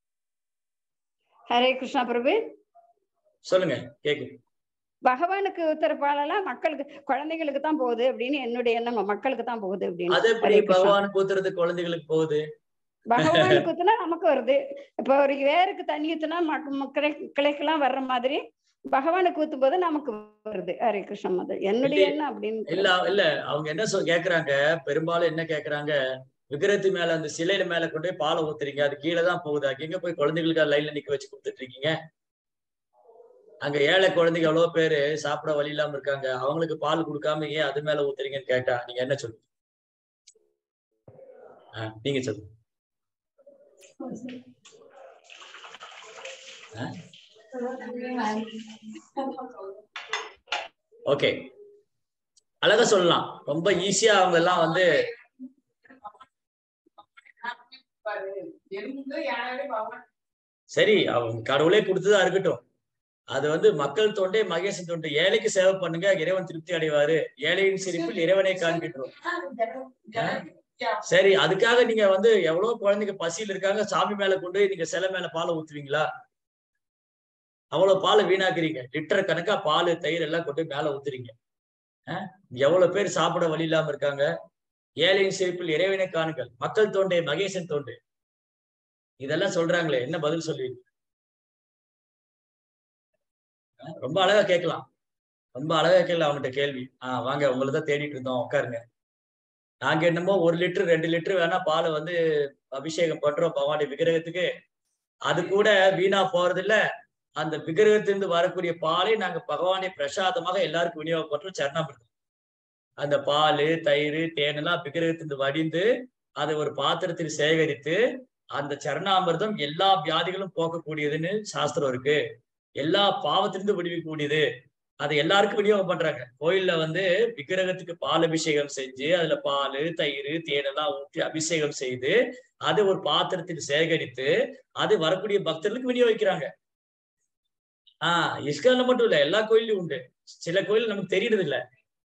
ஹரே கிருஷ்ணா பிரபு சொல்லுங்க கேக்குது பகவானுக்கு ஊத்துற பாலெல்லாம் மக்களுக்கு குழந்தைகளுக்கு தான் போகுது அப்படின்னு என்னுடைய எண்ணம் மக்களுக்கு தான் போகுது அப்படின்னு அது எப்படி ஹரே கிருஷ்ணா. பகவானுக்கு ஊத்துறது குழந்தைகளுக்கு போகுது பகவானுக்கு ஊத்துனா நமக்கு வருது இப்ப ஒரு வேருக்கு தண்ணி ஊத்துனா மக்க- மக்களை- கிளைக்கெல்லாம் வர்ற மாதிரி பகவானுக்கு ஊத்தும் போது நமக்கு வருது ஹரே கிருஷ்ணா மதர் என்னுடைய இல்லையே. எண்ணம் அப்படின்னு இல்ல இல்ல அவங்க என்ன சொல் கேக்குறாங்க பெரும்பாலும் என்ன கேக்குறாங்க விக்கிரத்து மேல அந்த சிலையில மேல கொண்டு போய் பாலை ஊத்துறீங்க அது கீழே தான் போகுது அங்க எங்க போய் குழந்தைகளுக்கு லைன்ல நிக்க வச்சு கொடுத்துட்டு இருக்கீங்க அங்க ஏழை குழந்தைங்க எவ்வளவு பேரு சாப்பிட வழி இல்லாம இருக்காங்க அவங்களுக்கு பால் கொடுக்காம ஏன் அது மேல ஊத்துறீங்கன்னு கேட்டா நீங்க என்ன சொல்லுங்க ஆ, நீங்க சொல்லுங்க ஓகே அழகா சொல்லலாம் ரொம்ப ஈஸியா அவங்க எல்லாம் வந்து சரி அவங்க கடவுளே கொடுத்ததா இருக்கட்டும் அது வந்து மக்கள் தொண்டே மகேசன் தொண்டு ஏழைக்கு சேவை பண்ணுங்க இறைவன் திருப்தி அடைவாரு ஏழையின் சிரிப்பில் இறைவனை காண்கின்றோம் சரி அதுக்காக நீங்க வந்து எவ்வளவு குழந்தைங்க பசியில் இருக்காங்க சாமி மேல கொண்டு போய் நீங்க சிலை மேல பாலை ஊத்துவீங்களா அவ்வளவு பாலை வீணாக்குறீங்க லிட்டர் கணக்கா பால் தயிர் எல்லாம் கொண்டு போய் மேல ஊத்துறீங்க அஹ்? எவ்வளவு பேர் சாப்பிட வழி இல்லாம இருக்காங்க ஏழையின் சிரிப்பில் இறைவனை காணுங்கள் மக்கள் தோண்டே மகேசன் தோண்டு இதெல்லாம் சொல்றாங்களே என்ன பதில் சொல்லுவீங்க அஹ்? ரொம்ப அழகா கேட்கலாம் ரொம்ப அழகா கேட்கல அவங்ககிட்ட கேள்வி ஆஹ் வாங்க உங்களை தான் தேடிட்டு இருந்தோம் உட்காருங்க நாங்க என்னமோ ஒரு லிட்டர் ரெண்டு லிட்டர் வேணா பாலை வந்து அபிஷேகம் பண்றோம் பவானி விக்கிரகத்துக்கு அது கூட வீணா போறது இல்ல அந்த விக்கிரகத்திலிருந்து வரக்கூடிய பாலை நாங்க பகவானை பிரசாதமாக எல்லாருக்கும் விநியோகம் பண்றோம் சரணாமிர்தம் அந்த பால் தயிர் தேனெல்லாம் விக்கிரகத்திலிருந்து வடிந்து அதை ஒரு பாத்திரத்தில் சேகரித்து அந்த சரணாமிர்தம் எல்லா வியாதிகளும் போக்கக்கூடியதுன்னு சாஸ்திரம் இருக்கு எல்லா பாவத்திலிருந்து விடுவிக்கக்கூடியது அதை எல்லாருக்கும் விநியோகம் பண்றாங்க கோயில்ல வந்து விக்கிரகத்துக்கு பால் அபிஷேகம் செஞ்சு அதுல பால் தயிர் தேனெல்லாம் ஊற்றி அபிஷேகம் செய்து அது ஒரு பாத்திரத்தில் சேகரித்து அது வரக்கூடிய பக்தர்களுக்கு விநியோகிக்கிறாங்க ஆஹ் இஸ்கான்ல மட்டும் இல்ல எல்லா கோயிலையும் உண்டு சில கோயில் நமக்கு தெரியறது இல்ல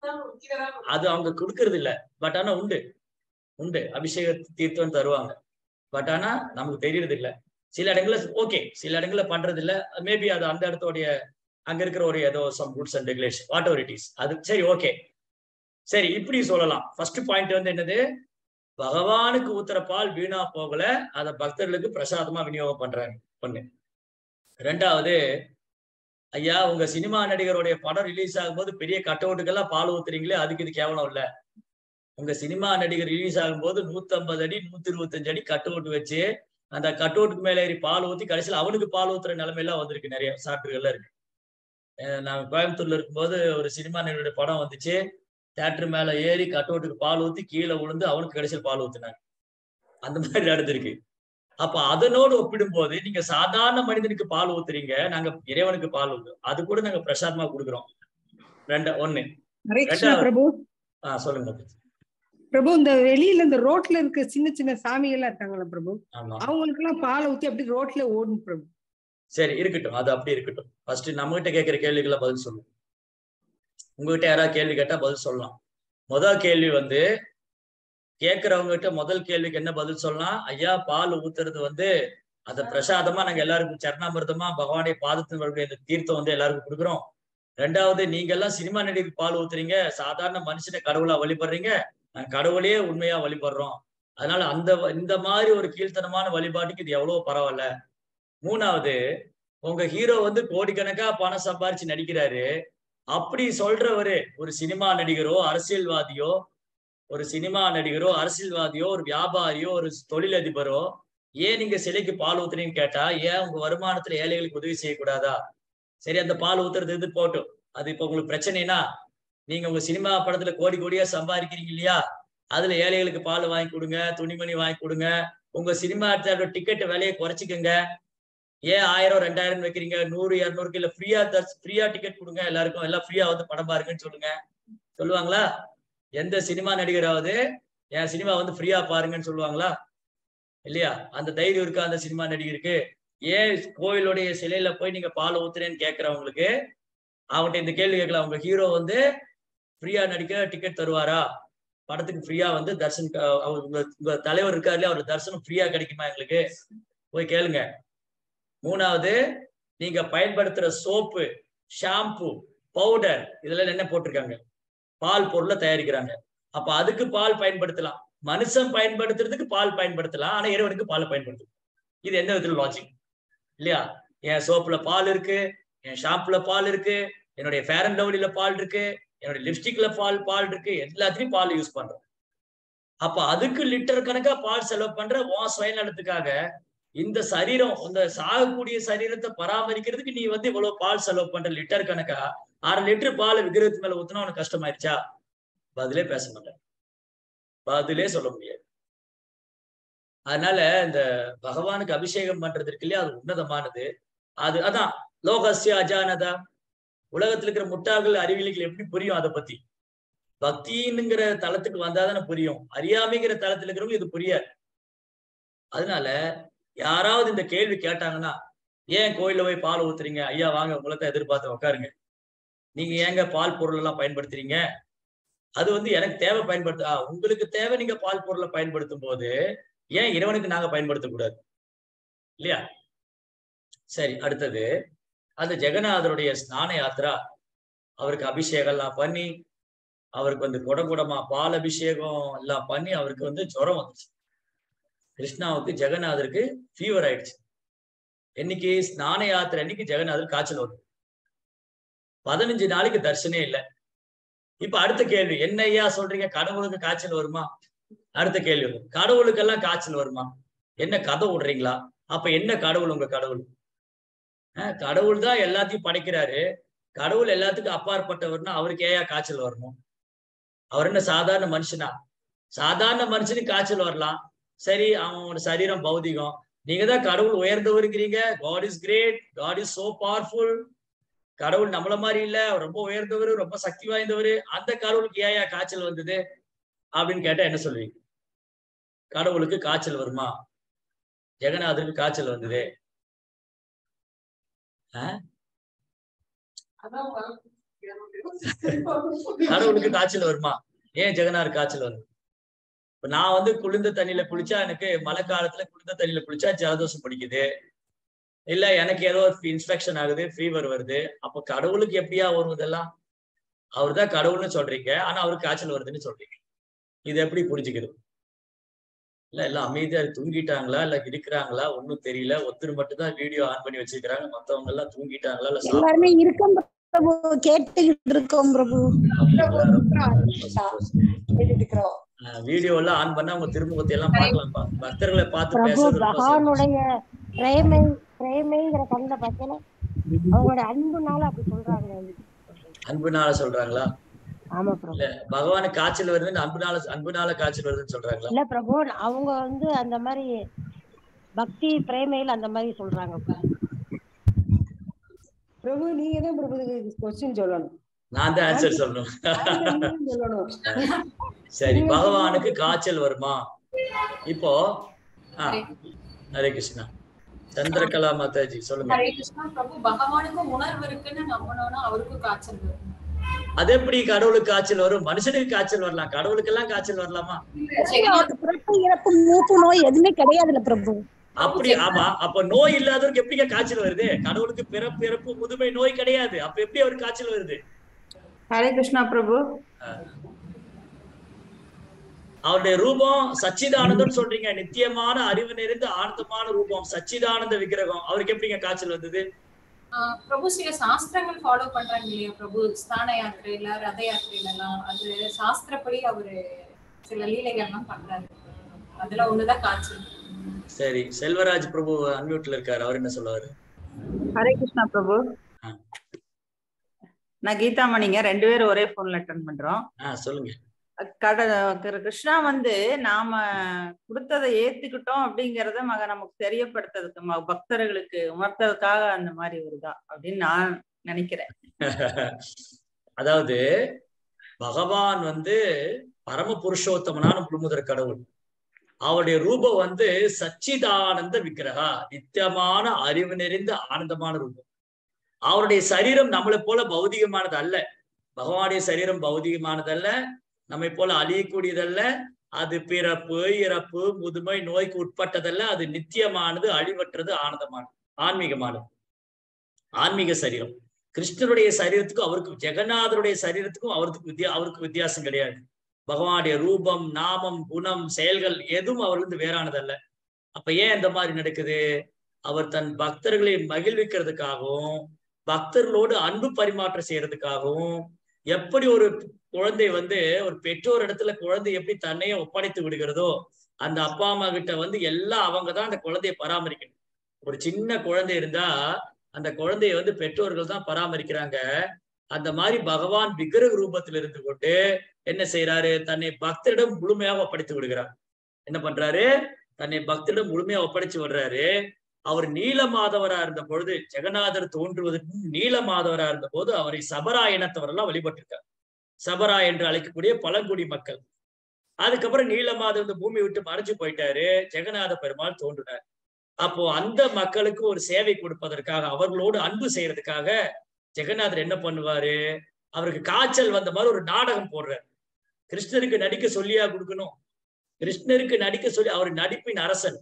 அது அவங்க கொடுக்கறது இல்ல பட் ஆனா உண்டு உண்டு அபிஷேக தீர்த்தம் தருவாங்க பட் ஆனா நமக்கு தெரியறது இல்ல சில இடங்கள்ல ஓகே சில இடங்கள்ல பண்றது இல்ல மேபி அது அந்த இடத்தோடைய அங்க இருக்கிற ஒரு ஏதோ some goods and regulation whatever it is அது சரி ஓகே சரி இப்படி சொல்லலாம் ஃபர்ஸ்ட் பாயிண்ட் வந்து என்னது பகவானுக்கு ஊத்துற பால் வீணா போகல அத பக்தர்களுக்கு பிரசாதமா விநியோகம் பண்றாங்க ஒண்ணு ரெண்டாவது ஐயா உங்க சினிமா நடிகருடைய படம் ரிலீஸ் ஆகும்போது பெரிய கட் அவுட்டுக்கெல்லாம் பால் ஊத்துறீங்களே அதுக்கு இது கேவலம் இல்ல உங்க சினிமா நடிகர் ரிலீஸ் ஆகும்போது நூத்தி ஐம்பது அடி நூத்தி இருபத்தஞ்சு அடி கட் அவுட் வச்சு அந்த கட் அவுட்டுக்கு மேல ஏறி பால் ஊத்தி கடைசியில் அவனுக்கு பால் ஊத்துற நிலைமையெல்லாம் வந்திருக்கு நிறைய சாப்பிட்டுகள்லாம் இருக்கு அஹ் நான் கோயம்புத்தூர்ல இருக்கும்போது ஒரு சினிமா நடிகருடைய படம் வந்துச்சு தேட்டர் மேல ஏறி கட் அவுட்டுக்கு பால் ஊத்தி கீழே விழுந்து அவனுக்கு கடைசியில் பால் ஊத்துனாங்க அந்த மாதிரி நடந்திருக்கு அப்ப அதனோடு ஒப்பிடும்போது நீங்க சாதாரண மனிதனுக்கு பால் ஊத்துறீங்க நாங்க இறைவனுக்கு பால் ஊத்துறோம் அது கூட நாங்க பிரசாதமா கொடுக்குறோம் ரெண்டு ஒண்ணு ஹரே கிருஷ்ணா ரெண்டாவது- பிரபு ஆஹ் சொல்லுங்க பிரபு இந்த வெளியில இந்த ரோட்ல இருக்க சின்ன சின்ன சாமிகள் எல்லாம் இருக்காங்களா பிரபு ஆமா அவங்களுக்கு எல்லாம் பாலை ஊத்தி அப்படி ரோட்ல ஓடும் பிரபு சரி இருக்கட்டும் அது அப்படி இருக்கட்டும் ஃபர்ஸ்ட் நம்ம கிட்ட கேட்கிற கேள்விகளை பதில் சொல்லுங்க உங்ககிட்ட யாராவது கேள்வி கேட்டா பதில் சொல்லலாம் முதல் கேள்வி வந்து கேட்கறவங்க கிட்ட முதல் கேள்விக்கு என்ன பதில் சொல்லலாம் ஐயா பால் ஊத்துறது வந்து அத பிரசாதமா நாங்க எல்லாருக்கும் சரணாமிர்தமா பகவானை பாதத்தின் வரக்கூடிய இந்த தீர்த்தம் வந்து எல்லாருக்கும் கொடுக்குறோம் ரெண்டாவது நீங்க எல்லாம் சினிமா நடிகருக்கு பால் ஊத்துறீங்க சாதாரண மனுஷனை கடவுளா வழிபடுறீங்க நாங்க கடவுளையே உண்மையா வழிபடுறோம் அதனால அந்த இந்த மாதிரி ஒரு கீழ்த்தனமான வழிபாட்டுக்கு இது எவ்வளவு பரவாயில்ல மூணாவது உங்க ஹீரோ வந்து கோடிக்கணக்கா பணம் சம்பாரிச்சு நடிக்கிறாரு அப்படி சொல்றவரு ஒரு சினிமா நடிகரோ அரசியல்வாதியோ ஒரு சினிமா நடிகரோ அரசியல்வாதியோ ஒரு வியாபாரியோ ஒரு தொழிலதிபரோ ஏன் நீங்க சிலைக்கு பால் ஊத்துறீங்கன்னு கேட்டா ஏன் உங்க வருமானத்துல ஏழைகளுக்கு உதவி செய்யக்கூடாதா சரி அந்த பால் ஊத்துறது இது போட்டும் அது இப்ப உங்களுக்கு பிரச்சனைனா நீங்க உங்க சினிமா படத்துல கோடி கோடியா சம்பாதிக்கிறீங்க இல்லையா அதுல ஏழைகளுக்கு பால் வாங்கி கொடுங்க துணிமணி வாங்கி கொடுங்க உங்க சினிமா டிக்கெட் விலையை குறைச்சிக்கோங்க ஏன் ஆயிரம் ரெண்டாயிரம் வைக்கிறீங்க நூறு இரநூறுக்கு இல்ல ஃப்ரீயா ஃப்ரீயா டிக்கெட் கொடுங்க எல்லாருக்கும் எல்லாம் ஃப்ரீயா வந்து படம் பாருங்கன்னு சொல்லுங்க சொல்லுவாங்களா எந்த சினிமா நடிகராவது என் சினிமா வந்து ஃப்ரீயா பாருங்கன்னு சொல்லுவாங்களா இல்லையா அந்த தைரியம் இருக்கா அந்த சினிமா நடிகருக்கு ஏன் கோவிலுடைய சிலையில போய் நீங்க பால் ஊத்துறேன்னு கேட்கறவங்களுக்கு அவங்ககிட்ட இந்த கேள்வி கேட்கலாம் உங்க ஹீரோ வந்து ஃப்ரீயா நடிக்க டிக்கெட் தருவாரா படத்துக்கு ஃப்ரீயா வந்து தர்ஷன் க- அவர் உங்க உங்க தலைவர் இருக்காரு இல்லையா அவர் தரிசனம் ஃப்ரீயா கிடைக்குமா எங்களுக்கு போய் கேளுங்க மூணாவது நீங்க பயன்படுத்துற சோப்பு ஷாம்பு பவுடர் இதெல்லாம் என்ன போட்டிருக்காங்க பால் பொருளை தயாரிக்கிறாங்க அப்ப அதுக்கு பால் பயன்படுத்தலாம் மனுஷன் பயன்படுத்துறதுக்கு பால் பயன்படுத்தலாம் ஆனா இறைவனுக்கு பால் பயன்படுத்தலாம் இது எந்த விதத்துல லாஜிக் இல்லையா என் சோப்புல பால் இருக்கு என் ஷாம்புல பால் இருக்கு என்னுடைய ஃபேர் அண்ட் லவ்லில பால் இருக்கு என்னுடைய லிப்ஸ்டிக்ல பால் பால் இருக்கு எல்லாத்துலயும் பால் யூஸ் பண்றோம் அப்ப அதுக்கு லிட்டர் கணக்கா பால் செலவு பண்ற உன் சுயநலத்துக்காக இந்த சரீரம் இந்த சாகக்கூடிய சரீரத்தை பராமரிக்கிறதுக்கு நீ வந்து இவ்வளவு பால் செலவு பண்ற லிட்டர் கணக்கா அரை லிட்டர் பால் விக்கிரகத்து மேல ஊத்துனா உனக்கு கஷ்டமாயிருச்சா பதிலே பேச மாட்டேன் பதிலே சொல்ல முடியாது அதனால இந்த பகவானுக்கு அபிஷேகம் பண்றது இருக்கு இல்லையா அது உன்னதமானது அது அதான் லோகஸ்ய அஜானதா உலகத்துல இருக்கிற முட்டாள்கள் அறிவியலிகள் எப்படி புரியும் அதை பத்தி பக்தின்னுங்கிற தளத்துக்கு வந்தாதானே புரியும் அறியாமைங்கிற தளத்துல இருக்கிறவங்க இது புரியாது அதனால யாராவது இந்த கேள்வி கேட்டாங்கன்னா ஏன் கோயில்ல போய் பால் ஊத்துறீங்க ஐயா வாங்க உங்களை தான் எதிர்பார்த்து உட்காருங்க நீங்க ஏங்க பால் பொருள் எல்லாம் பயன்படுத்துறீங்க அது வந்து எனக்கு தேவை பயன்படுத்த ஆ, உங்களுக்கு தேவை நீங்க பால் பொருளை பயன்படுத்தும் போது ஏன் இறைவனுக்கு நாங்க பயன்படுத்தக்கூடாது இல்லையா சரி அடுத்தது அந்த ஜெகநாதருடைய ஸ்நான யாத்திரா அவருக்கு அபிஷேகம் எல்லாம் பண்ணி அவருக்கு வந்து குடகுடமா பால் அபிஷேகம் எல்லாம் பண்ணி அவருக்கு வந்து ஜுரம் வந்துச்சு கிருஷ்ணாவுக்கு ஜெகநாதருக்கு ஃபீவர் ஆயிடுச்சு என்னைக்கு ஸ்நான யாத்திரை அன்னைக்கு ஜெகநாதர் காய்ச்சல் வரும் பதினஞ்சு நாளைக்கு தர்சனே இல்லை இப்ப அடுத்த கேள்வி என்ன ஐயா சொல்றீங்க கடவுளுக்கு காய்ச்சல் வருமா அடுத்த கேள்வி வரும் கடவுளுக்கெல்லாம் காய்ச்சல் வருமா என்ன கதை விடுறீங்களா அப்ப என்ன கடவுள் உங்க கடவுள் அஹ் கடவுள் தான் எல்லாத்தையும் படைக்கிறாரு கடவுள் எல்லாத்துக்கும் அப்பாற்பட்டவர்னா அவருக்கு ஏயா காய்ச்சல் வரணும் அவர் என்ன சாதாரண மனுஷனா சாதாரண மனுஷனுக்கு காய்ச்சல் வரலாம் சரி அவனோட சரீரம் பௌதிகம் நீங்க தான் கடவுள் உயர்ந்தவருங்கிறீங்க God is great God is so powerful கடவுள் நம்மள மாதிரி இல்ல அவர் ரொம்ப உயர்ந்தவர் ரொம்ப சக்தி வாய்ந்தவர் அந்த கடவுளுக்கு ஏயா காய்ச்சல் வந்தது அப்படின்னு கேட்டா என்ன சொல்லுவீங்க கடவுளுக்கு காய்ச்சல் வருமா ஜெகநாதருக்கு காய்ச்சல் வந்தது கடவுளுக்கு காய்ச்சல் வருமா ஏன் ஜெகநாதர் காய்ச்சல் வருது இப்ப நான் வந்து குளிர்ந்த தண்ணியில குளிச்சா எனக்கு மழை காலத்துல குளிர்ந்த தண்ணியில குளிச்சா ஜலதோஷம் பிடிக்குது இல்ல எனக்கு ஏதோ இன்ஸ்பெக்ஷன் ஆகுது ஃபீவர் வருது அப்ப கடவுளுக்கு எப்படியா வரும் இதெல்லாம் அவர் தான் கடவுள்னு சொல்றீங்க ஆனா அவருக்கு காய்ச்சல் வருதுன்னு சொல்றீங்க இது எப்படி புரிஞ்சுக்கிறது இல்ல எல்லாம் அமைதியா தூங்கிட்டாங்களா இல்ல இருக்கிறாங்களா ஒண்ணும் தெரியல ஒருத்தர் மட்டும் தான் வீடியோ ஆன் பண்ணி வச்சிருக்காங்க மத்தவங்க எல்லாம் தூங்கிட்டாங்களா இல்ல சாப்பிட்டாங்களா? எல்லாருமே இருக்கோம் பிரபு கேட்டுக்கிட்டு இருக்கோம் பிரபு இருக்கிறோம் வீடியோ எல்லாம் ஆன் பண்ணா அவங்க திருமுகத்தை எல்லாம் பார்க்கலாம்ப்பா பக்தர்களை பார்த்து பிரபு பேசுறது ரொம்ப சிரமம். பகவானுடைய பிரேமை பிரேமைங்கிற கண்ணில் பார்த்தீங்கன்னா அவங்களோட அன்புனால அப்படி சொல்றாங்க அன்புனால சொல்றாங்களா ஆமா பிரபு இல்ல பகவானுக்கு காய்ச்சல் வருதுன்னு அன்புனால அன்புனால காய்ச்சல் வருதுன்னு சொல்றாங்களா இல்ல பிரபு அவங்க வந்து அந்த மாதிரி பக்தி பிரேமையில அந்த மாதிரி சொல்றாங்க பிரபு. பிரபு நீங்க தான் பிரபு கொஸ்டின் சொல்லணும் நான் தான் ஆன்சர் சொல்லணும் நீங்க சொல்லணும் சரி பகவானுக்கு காய்ச்சல் வருமா இப்போ ஆ ஹரே கிருஷ்ணா சந்திரகலா மாதாஜி சொல்லுங்க ஹரே கிருஷ்ணா பிரபு பகவானுக்கும் உணர்வு இருக்குன்னு நம்பணும்னா அவருக்கும் காய்ச்சல் வரும் அது எப்படி கடவுளுக்கு காய்ச்சல் வரும் மனுஷனுக்கு காய்ச்சல் வரலாம் கடவுளுக்கு எல்லாம் காய்ச்சல் வரலாமா அவருக்கு பிறப்பு இறப்பு மூப்பு நோய் எதுவுமே கிடையாதுல்ல பிரபு அப்படி ஆமா அப்ப நோய் இல்லாதவருக்கு எப்படிங்க காய்ச்சல் வருது கடவுளுக்கு பிறப்பு பிறப்பு முதுமை நோய் கிடையாது அப்ப எப்படி அவருக்கு காய்ச்சல் வருது ஹரே கிருஷ்ணா பிரபு அவருடைய ரூபம் சச்சிதானந்தம் சொல்றீங்க நித்தியமான அறிவு நிறைந்த ஆனந்தமான ரூபம் சச்சிதானந்த விக்கிரகம் அவருக்கு எப்படிங்க காய்ச்சல் வந்தது ஆஹ் பிரபு சில சாஸ்திரங்கள் ஃபாலோ பண்றாங்க இல்லையா பிரபு ஸ்தான யாத்திரையில ரத யாத்திரையில எல்லாம் அது சாஸ்திரப்படி அவரு சில லீலைகள்லாம் பண்றாரு அதுல ஒண்ணுதான் காய்ச்சல் சரி செல்வராஜ் பிரபு அன்மியூட்ல இருக்காரு அவர் என்ன சொல்லுவாரு ஹரே கிருஷ்ணா பிரபு ஆ. நான் கீதாமணிங்க ரெண்டு பேரும் ஒரே போன்ல அட்டன் பண்றோம் ஆஹ் சொல்லுங்க கட கிரு- கிருஷ்ணா வந்து நாம கொடுத்ததை ஏத்துக்கிட்டோம் அப்படிங்கறத மக நமக்கு தெரியப்படுத்துறதுக்கு ம- பக்தர்களுக்கு உணர்த்ததுக்காக அந்த மாதிரி வருதா அப்படின்னு நான் நினைக்கிறேன் அதாவது பகவான் வந்து பரம புருஷோத்தமனான முழுமுதற் கடவுள் அவருடைய ரூபம் வந்து சச்சிதானந்த விக்கிரகா நித்தியமான அறிவு நிறைந்த ஆனந்தமான ரூபம் அவருடைய சரீரம் நம்மளை போல பௌதிகமானது அல்ல பகவானுடைய சரீரம் பௌதிகமானது அல்ல நம்மை போல அழியக்கூடியதல்ல அது பிறப்பு இறப்பு முதுமை நோய்க்கு உட்பட்டதல்ல அது நித்தியமானது அழிவற்றது ஆனந்தமானது ஆன்மீகமானது ஆன்மீக சரீரம் கிருஷ்ணருடைய சரீரத்துக்கும் அவருக்கு ஜெகநாதருடைய சரீரத்துக்கும் அவருக்கு வித்தியா அவருக்கு வித்தியாசம் கிடையாது பகவானுடைய ரூபம் நாமம் குணம் செயல்கள் எதுவும் அவருக்கு வேறானதல்ல அப்ப ஏன் இந்த மாதிரி நடக்குது அவர் தன் பக்தர்களை மகிழ்விக்கிறதுக்காகவும் பக்தர்களோடு அன்பு பரிமாற்றம் செய்யறதுக்காகவும் எப்படி ஒரு குழந்தை வந்து ஒரு பெற்றோர் இடத்துல குழந்தை எப்படி தன்னையே ஒப்படைத்து விடுகிறதோ அந்த அப்பா அம்மா கிட்ட வந்து எல்லாம் அவங்க தான் அந்த குழந்தையை பராமரிக்கணும் ஒரு சின்ன குழந்தை இருந்தா அந்த குழந்தைய வந்து பெற்றோர்கள் தான் பராமரிக்கிறாங்க அந்த மாதிரி பகவான் விக்கிரக ரூபத்தில் இருந்து கொண்டு என்ன செய்யறாரு தன்னை பக்தரிடம் முழுமையாக ஒப்படைத்து விடுகிறார் என்ன பண்றாரு தன்னை பக்தரிடம் முழுமையா ஒப்படைச்சு விடுறாரு அவர் நீலமாதவரா இருந்த பொழுது ஜெகநாதர் தோன்றுவதற்கு நீலமாதவரா இருந்த போது அவரை சபரா இனத்தவரெல்லாம் வழிபட்டிருக்கார் சபரா என்று அழைக்கக்கூடிய பழங்குடி மக்கள் அதுக்கப்புறம் நீலமாதர் இந்த பூமி விட்டு மறைஞ்சு போயிட்டாரு ஜெகநாத பெருமாள் தோன்றினார் அப்போ அந்த மக்களுக்கு ஒரு சேவை கொடுப்பதற்காக அவர்களோடு அன்பு செய்யறதுக்காக ஜெகநாதர் என்ன பண்ணுவாரு அவருக்கு காய்ச்சல் வந்த மாதிரி ஒரு நாடகம் போடுறாரு கிருஷ்ணருக்கு நடிக்க சொல்லியா கொடுக்கணும் கிருஷ்ணருக்கு நடிக்க சொல்லி அவர் நடிப்பின் அரசன்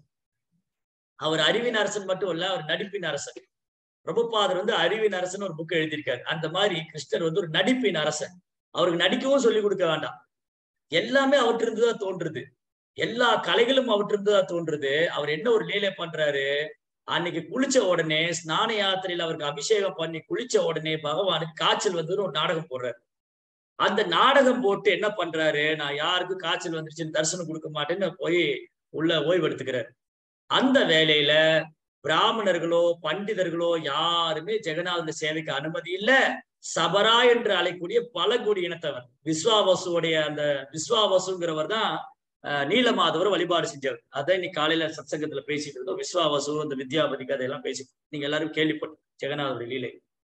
அவர் அறிவின் அரசன் மட்டும் இல்ல அவர் நடிப்பின் அரசன் பிரபுபாதர் வந்து அறிவின் அரசன் ஒரு புக் எழுதியிருக்காரு அந்த மாதிரி கிருஷ்ணர் வந்து ஒரு நடிப்பின் அரசன் அவருக்கு நடிக்கவும் சொல்லி கொடுக்க வேண்டாம் எல்லாமே அவற்றிருந்து தான் தோன்றுது எல்லா கலைகளும் அவற்றிருந்து தான் தோன்றுது அவர் என்ன ஒரு லீலை பண்றாரு அன்னைக்கு குளிச்ச உடனே ஸ்நான யாத்திரையில அவருக்கு அபிஷேகம் பண்ணி குளிச்ச உடனே பகவானுக்கு காய்ச்சல் வந்ததுன்னு ஒரு நாடகம் போடுறாரு அந்த நாடகம் போட்டு என்ன பண்றாரு நான் யாருக்கும் காய்ச்சல் வந்துருச்சுன்னு தரிசனம் கொடுக்க மாட்டேன்னு போய் உள்ள ஓய்வு எடுத்துக்கிறாரு அந்த வேலையில பிராமணர்களோ பண்டிதர்களோ யாருமே ஜெகநாத சேவைக்கு அனுமதி இல்ல சபரா என்று அழைக்கூடிய பழங்குடி இனத்தவர் விஸ்வாவசுடைய அந்த விஸ்வாவசுங்கிறவர் தான் அஹ், நீலமாதவர் வழிபாடு செஞ்சவர் அதான் இன்னைக்கு காலையில சத்சங்கத்துல பேசிட்டு இருந்தோம் விஸ்வாவசு அந்த வித்யாபதி கதையெல்லாம் பேசி நீங்க எல்லாரும் கேள்விப்பட்டோம் ஜெகநாதருடைய லீலை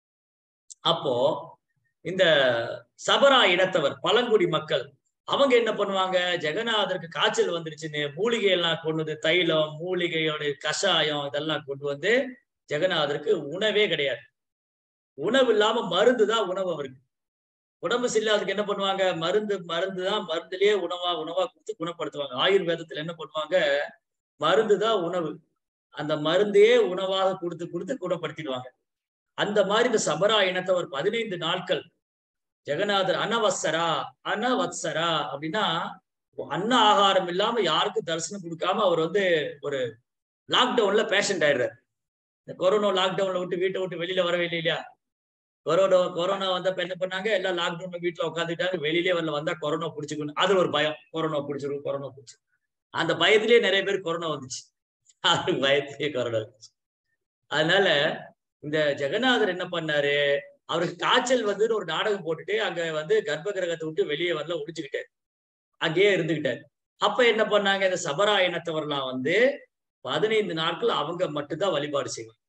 அப்போ இந்த சபரா இனத்தவர் பழங்குடி மக்கள் அவங்க என்ன பண்ணுவாங்க ஜெகநாதருக்கு காய்ச்சல் வந்துருச்சுன்னு மூலிகை எல்லாம் கொண்டு வந்து தைலம் மூலிகையோட கஷாயம் இதெல்லாம் கொண்டு வந்து ஜெகநாதருக்கு உணவே கிடையாது உணவு இல்லாம மருந்து தான் உணவு அவருக்கு உடம்பு சரியில்லாததுக்கு என்ன பண்ணுவாங்க மருந்து மருந்து தான் மருந்துலயே உணவா உணவா கொடுத்து குணப்படுத்துவாங்க ஆயுர்வேதத்துல என்ன பண்ணுவாங்க மருந்து தான் உணவு அந்த மருந்தையே உணவாக கொடுத்து கொடுத்து குணப்படுத்திடுவாங்க அந்த மாதிரி இந்த சபரா இனத்தவர் பதினைந்து நாட்கள் ஜெகநாதர் அனவசரா அனவத்சரா அப்படின்னா அன்ன ஆகாரம் இல்லாம யாருக்கும் தரிசனம் கொடுக்காம அவர் வந்து ஒரு லாக்டவுன்ல பேஷண்ட் ஆயிடுறாரு இந்த கொரோனா லாக்டவுன்ல விட்டு வீட்டை விட்டு வெளியில வரவே இல்லை இல்லையா கொரோனா கொரோனா வந்தப்ப என்ன பண்ணாங்க எல்லாம் லாக்டவுன்ல வீட்டுல உட்காந்துட்டாங்க வெளியிலே வரல வந்தா கொரோனா பிடிச்சிக்கணும் அது ஒரு பயம் கொரோனா பிடிச்சிரும் கொரோனா பிடிச்சி அந்த பயத்திலேயே நிறைய பேர் கொரோனா வந்துச்சு அது பயத்திலேயே கொரோனா வந்துச்சு அதனால இந்த ஜெகநாதர் என்ன பண்ணாரு அவருக்கு காய்ச்சல் வந்து ஒரு நாடகம் போட்டுட்டு அங்க வந்து கர்ப்ப கிரகத்தை விட்டு வெளியே வரல ஒழிச்சுக்கிட்டாரு அங்கேயே இருந்துகிட்டாரு அப்ப என்ன பண்ணாங்க இந்த சபரா இனத்தவர்லாம் வந்து பதினைந்து நாட்கள் அவங்க மட்டும்தான் வழிபாடு செய்வாங்க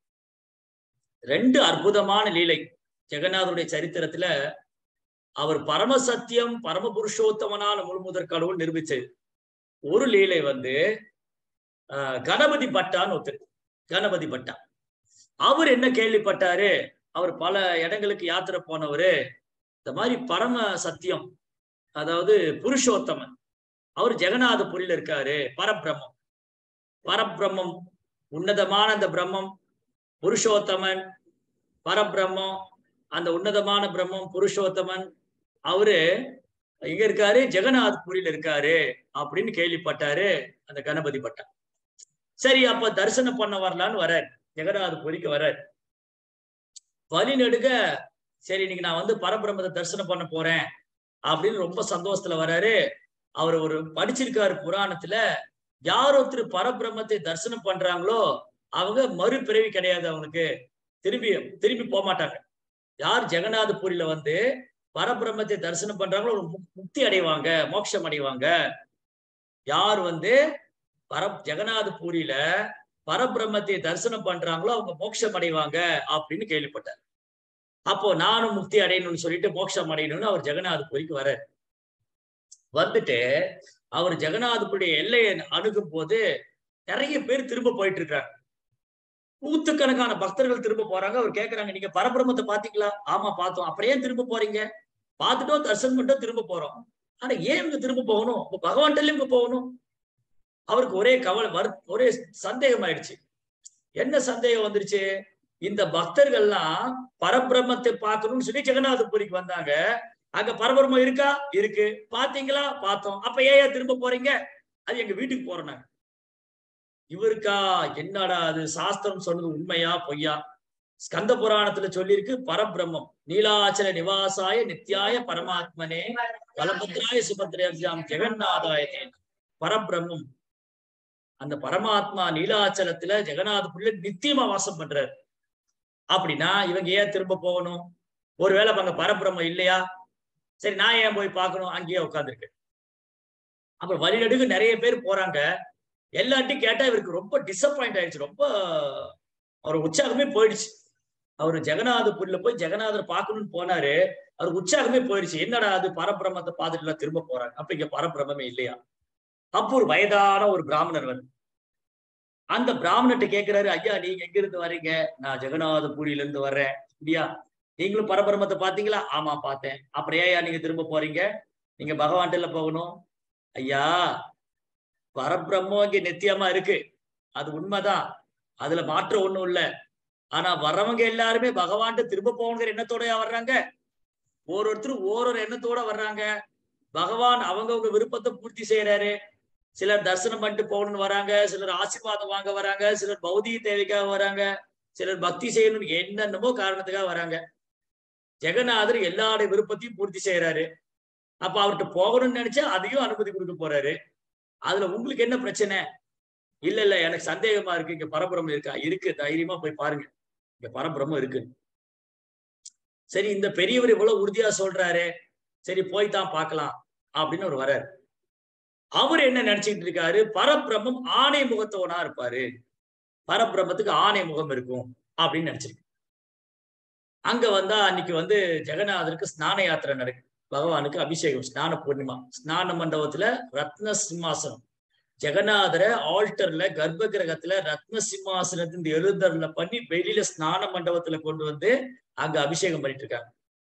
ரெண்டு அற்புதமான லீலை ஜெகநாதருடைய சரித்திரத்துல அவர் பரம சத்தியம் பரம புருஷோத்தமனான முழுமுதற் கடவுள் நிரூபிச்சது ஒரு லீலை வந்து ஆஹ் கணபதி பட்டான்னு ஒருத்தர் கணபதி பட்டா அவர் என்ன கேள்விப்பட்டாரு அவர் பல இடங்களுக்கு யாத்திரை போனவரு இந்த மாதிரி பரம சத்தியம் அதாவது புருஷோத்தமன் அவர் ஜெகநாதபுரியில இருக்காரு பரபிரம்மம் பரபிரம்மம் உன்னதமான அந்த பிரம்மம் புருஷோத்தமன் பரபிரம்மம் அந்த உன்னதமான பிரம்மம் புருஷோத்தமன் அவரு எங்க இருக்காரு ஜெகநாத்புரியில இருக்காரு அப்படின்னு கேள்விப்பட்டாரு அந்த கணபதி பட்டா சரி அப்ப தரிசனம் பண்ண வரலான்னு வர்றாரு ஜெகநாதபுரிக்கு வர்றாரு வழி நெடுக சரி இன்னைக்கு நான் வந்து பரபிரம்மத்தை தரிசனம் பண்ண போறேன் அப்படின்னு ரொம்ப சந்தோஷத்துல வர்றாரு அவர் ஒரு படிச்சிருக்காரு புராணத்துல யார் ஒருத்தர் பரபிரம்மத்தை தரிசனம் பண்றாங்களோ அவங்க மறுபிறவி கிடையாது அவங்களுக்கு திரும்பி திரும்பி போக மாட்டாங்க யார் ஜெகநாதபுரியில வந்து பரபிரம்மத்தை தரிசனம் பண்றாங்களோ ஒரு முக்- முக்தி அடைவாங்க மோட்சம் அடைவாங்க யார் வந்து பர ஜெகநாத பூரியில பரபிரம்மத்தை தரிசனம் பண்றாங்களோ அவங்க மோட்சம் அடைவாங்க அப்படின்னு கேள்விப்பட்டார் அப்போ நானும் முக்தி அடையணும்னு சொல்லிட்டு மோட்சம் அடையணும்னு அவர் ஜெகநாத பூரிக்கு வர வந்துட்டு அவர் ஜெகநாதபுரிய எல்லையை அணுகும் போது நிறைய பேர் திரும்ப போயிட்டு இருக்காங்க நூத்துக்கணக்கான பக்தர்கள் திரும்ப போறாங்க அவர் கேக்குறாங்க நீங்க பரபிரம்மத்தை பாத்தீங்களா ஆமா பார்த்தோம் அப்புறம் ஏன் திரும்ப போறீங்க பார்த்துட்டோம் தரிசனம் பண்ணிட்டோம் திரும்ப போறோம் ஆனா ஏன் இங்க திரும்ப போகணும் இப்ப பகவான்கிட்ட இங்க போகணும் அவருக்கு ஒரே கவலை வரு ஒரே சந்தேகம் ஆயிடுச்சு என்ன சந்தேகம் வந்துருச்சு இந்த பக்தர்கள்லாம் பரபிரம்மத்தை பார்க்கணும்னு சொல்லி ஜெகநாதபுரிக்கு வந்தாங்க அங்க பரபிரம்மம் இருக்கா இருக்கு பாத்தீங்களா பார்த்தோம் அப்ப ஏன் ஏன் திரும்ப போறீங்க அது எங்க வீட்டுக்கு போறோம் நாங்க இவருக்கா என்னடா அது சாஸ்திரம் சொன்னது உண்மையா பொய்யா ஸ்கந்த புராணத்துல சொல்லியிருக்கு பரபிரம்மம் நீலாச்சல நிவாசாய நித்யாய பரமாத்மனே பலபத்ராய சுபத்ராம் ஜெகநாதாய பரபிரம்மம் அந்த பரமாத்மா நீலாச்சலத்துல ஜெகநாதபுரியில நித்தியமா வாசம் பண்றாரு அப்படின்னா இவங்க ஏன் திரும்ப போகணும் ஒருவேளை அங்க பரபிரம்மம் இல்லையா சரி நான் ஏன் போய் பார்க்கணும் அங்கேயே உட்காந்துருக்கு அப்புறம் வழிநடுக்கு நிறைய பேர் போறாங்க எல்லார்ட்டையும் கேட்டா இவருக்கு ரொம்ப டிசப்பாயிண்ட் ஆயிடுச்சு ரொம்ப அவர் உற்சாகமே போயிடுச்சு அவர் ஜெகநாதபுரியில போய் ஜெகநாதர் பார்க்கணும்னு போனாரு அவருக்கு உற்சாகமே போயிடுச்சு என்னடா அது பரபிரம்மத்தை பார்த்துட்டு எல்லாம் திரும்ப போறாங்க அப்ப இங்க பரபிரமே இல்லையா அப்போ ஒரு வயதான ஒரு பிராமணர் வந்து அந்த பிராமணர்கிட்ட கேக்குறாரு ஐயா நீங்க எங்க இருந்து வர்றீங்க நான் ஜெகநாதபுரியில இருந்து வர்றேன் இல்லையா நீங்களும் பரபிரமத்தை பாத்தீங்களா ஆமா பார்த்தேன் அப்புறம் ஏயா நீங்க திரும்ப போறீங்க நீங்க பகவான்கிட்ட போகணும் ஐயா பரபிரம்மம் இங்க நித்தியமா இருக்கு அது உண்மைதான் அதுல மாற்றம் ஒண்ணும் இல்ல ஆனா வர்றவங்க எல்லாருமே பகவான்கிட்ட திரும்ப போகணுங்கிற எண்ணத்தோடயா வர்றாங்க ஒரு ஒருத்தரும் ஓரொரு எண்ணத்தோட வர்றாங்க பகவான் அவங்கவங்க விருப்பத்தை பூர்த்தி செய்யறாரு சிலர் தரிசனம் பண்ணிட்டு போகணும்னு வராங்க சிலர் ஆசீர்வாதம் வாங்க வராங்க சிலர் பௌதிக தேவைக்காக வராங்க சிலர் பக்தி செய்யணும்னு என்னென்னமோ காரணத்துக்காக வராங்க ஜெகநாதர் எல்லாருடைய விருப்பத்தையும் பூர்த்தி செய்யறாரு அப்ப அவர்கிட்ட போகணும்னு நினைச்சா அதையும் அனுமதி கொடுக்க போறாரு அதுல உங்களுக்கு என்ன பிரச்சனை இல்ல இல்ல எனக்கு சந்தேகமா இருக்கு இங்க பரபிரம்மம் இருக்கா இருக்கு தைரியமா போய் பாருங்க இங்க பரபிரம்மம் இருக்கு சரி இந்த பெரியவர் இவ்வளவு உறுதியா சொல்றாரு சரி போய் தான் பார்க்கலாம் அப்படின்னு அவர் வர்றாரு அவர் என்ன நினைச்சுக்கிட்டு இருக்காரு பரபிரம்மம் ஆணை முகத்தவனா இருப்பாரு பரபிரம்மத்துக்கு ஆணை முகம் இருக்கும் அப்படின்னு நினைச்சிருக்கு அங்க வந்தா அன்னைக்கு வந்து ஜெகநாதருக்கு ஸ்நான யாத்திரை நடக்கு பகவானுக்கு அபிஷேகம் ஸ்நான பூர்ணிமா ஸ்நான மண்டபத்துல ரத்ன சிம்மாசனம் ஜெகநாதர ஆல்டர்ல கர்ப்ப கிரகத்துல ரத்ன சிம்மாசனத்தின் எழுதர்ல பண்ணி வெளியில ஸ்நான மண்டபத்துல கொண்டு வந்து அங்க அபிஷேகம் பண்ணிட்டு இருக்காங்க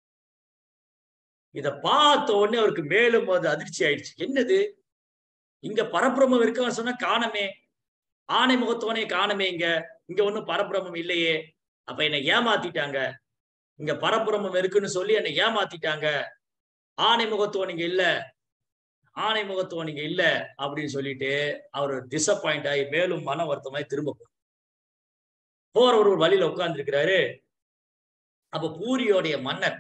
இத பார்த்த உடனே அவருக்கு மேலும் அது அதிர்ச்சி ஆயிடுச்சு என்னது இங்க பரபிரம்மம் இருக்கான்னு சொன்னா காணமே ஆணை முகத்தவனே காணமே இங்க இங்க ஒண்ணும் பரபிரம்மம் இல்லையே அப்ப என்னை ஏமாத்திட்டாங்க இங்க பரபிரம்மம் இருக்குன்னு சொல்லி என்னை ஏமாத்திட்டாங்க ஆணை முகத்துவம் நீங்க இல்ல ஆணை முகத்துவம் நீங்க இல்ல அப்படின்னு சொல்லிட்டு அவர் டிசப்பாயிண்ட் ஆகி மேலும் மன வருத்தமாய் திரும்ப போறார். போற ஒரு வழியில உட்கார்ந்து இருக்கிறாரு அப்ப பூரியோடைய மன்னர்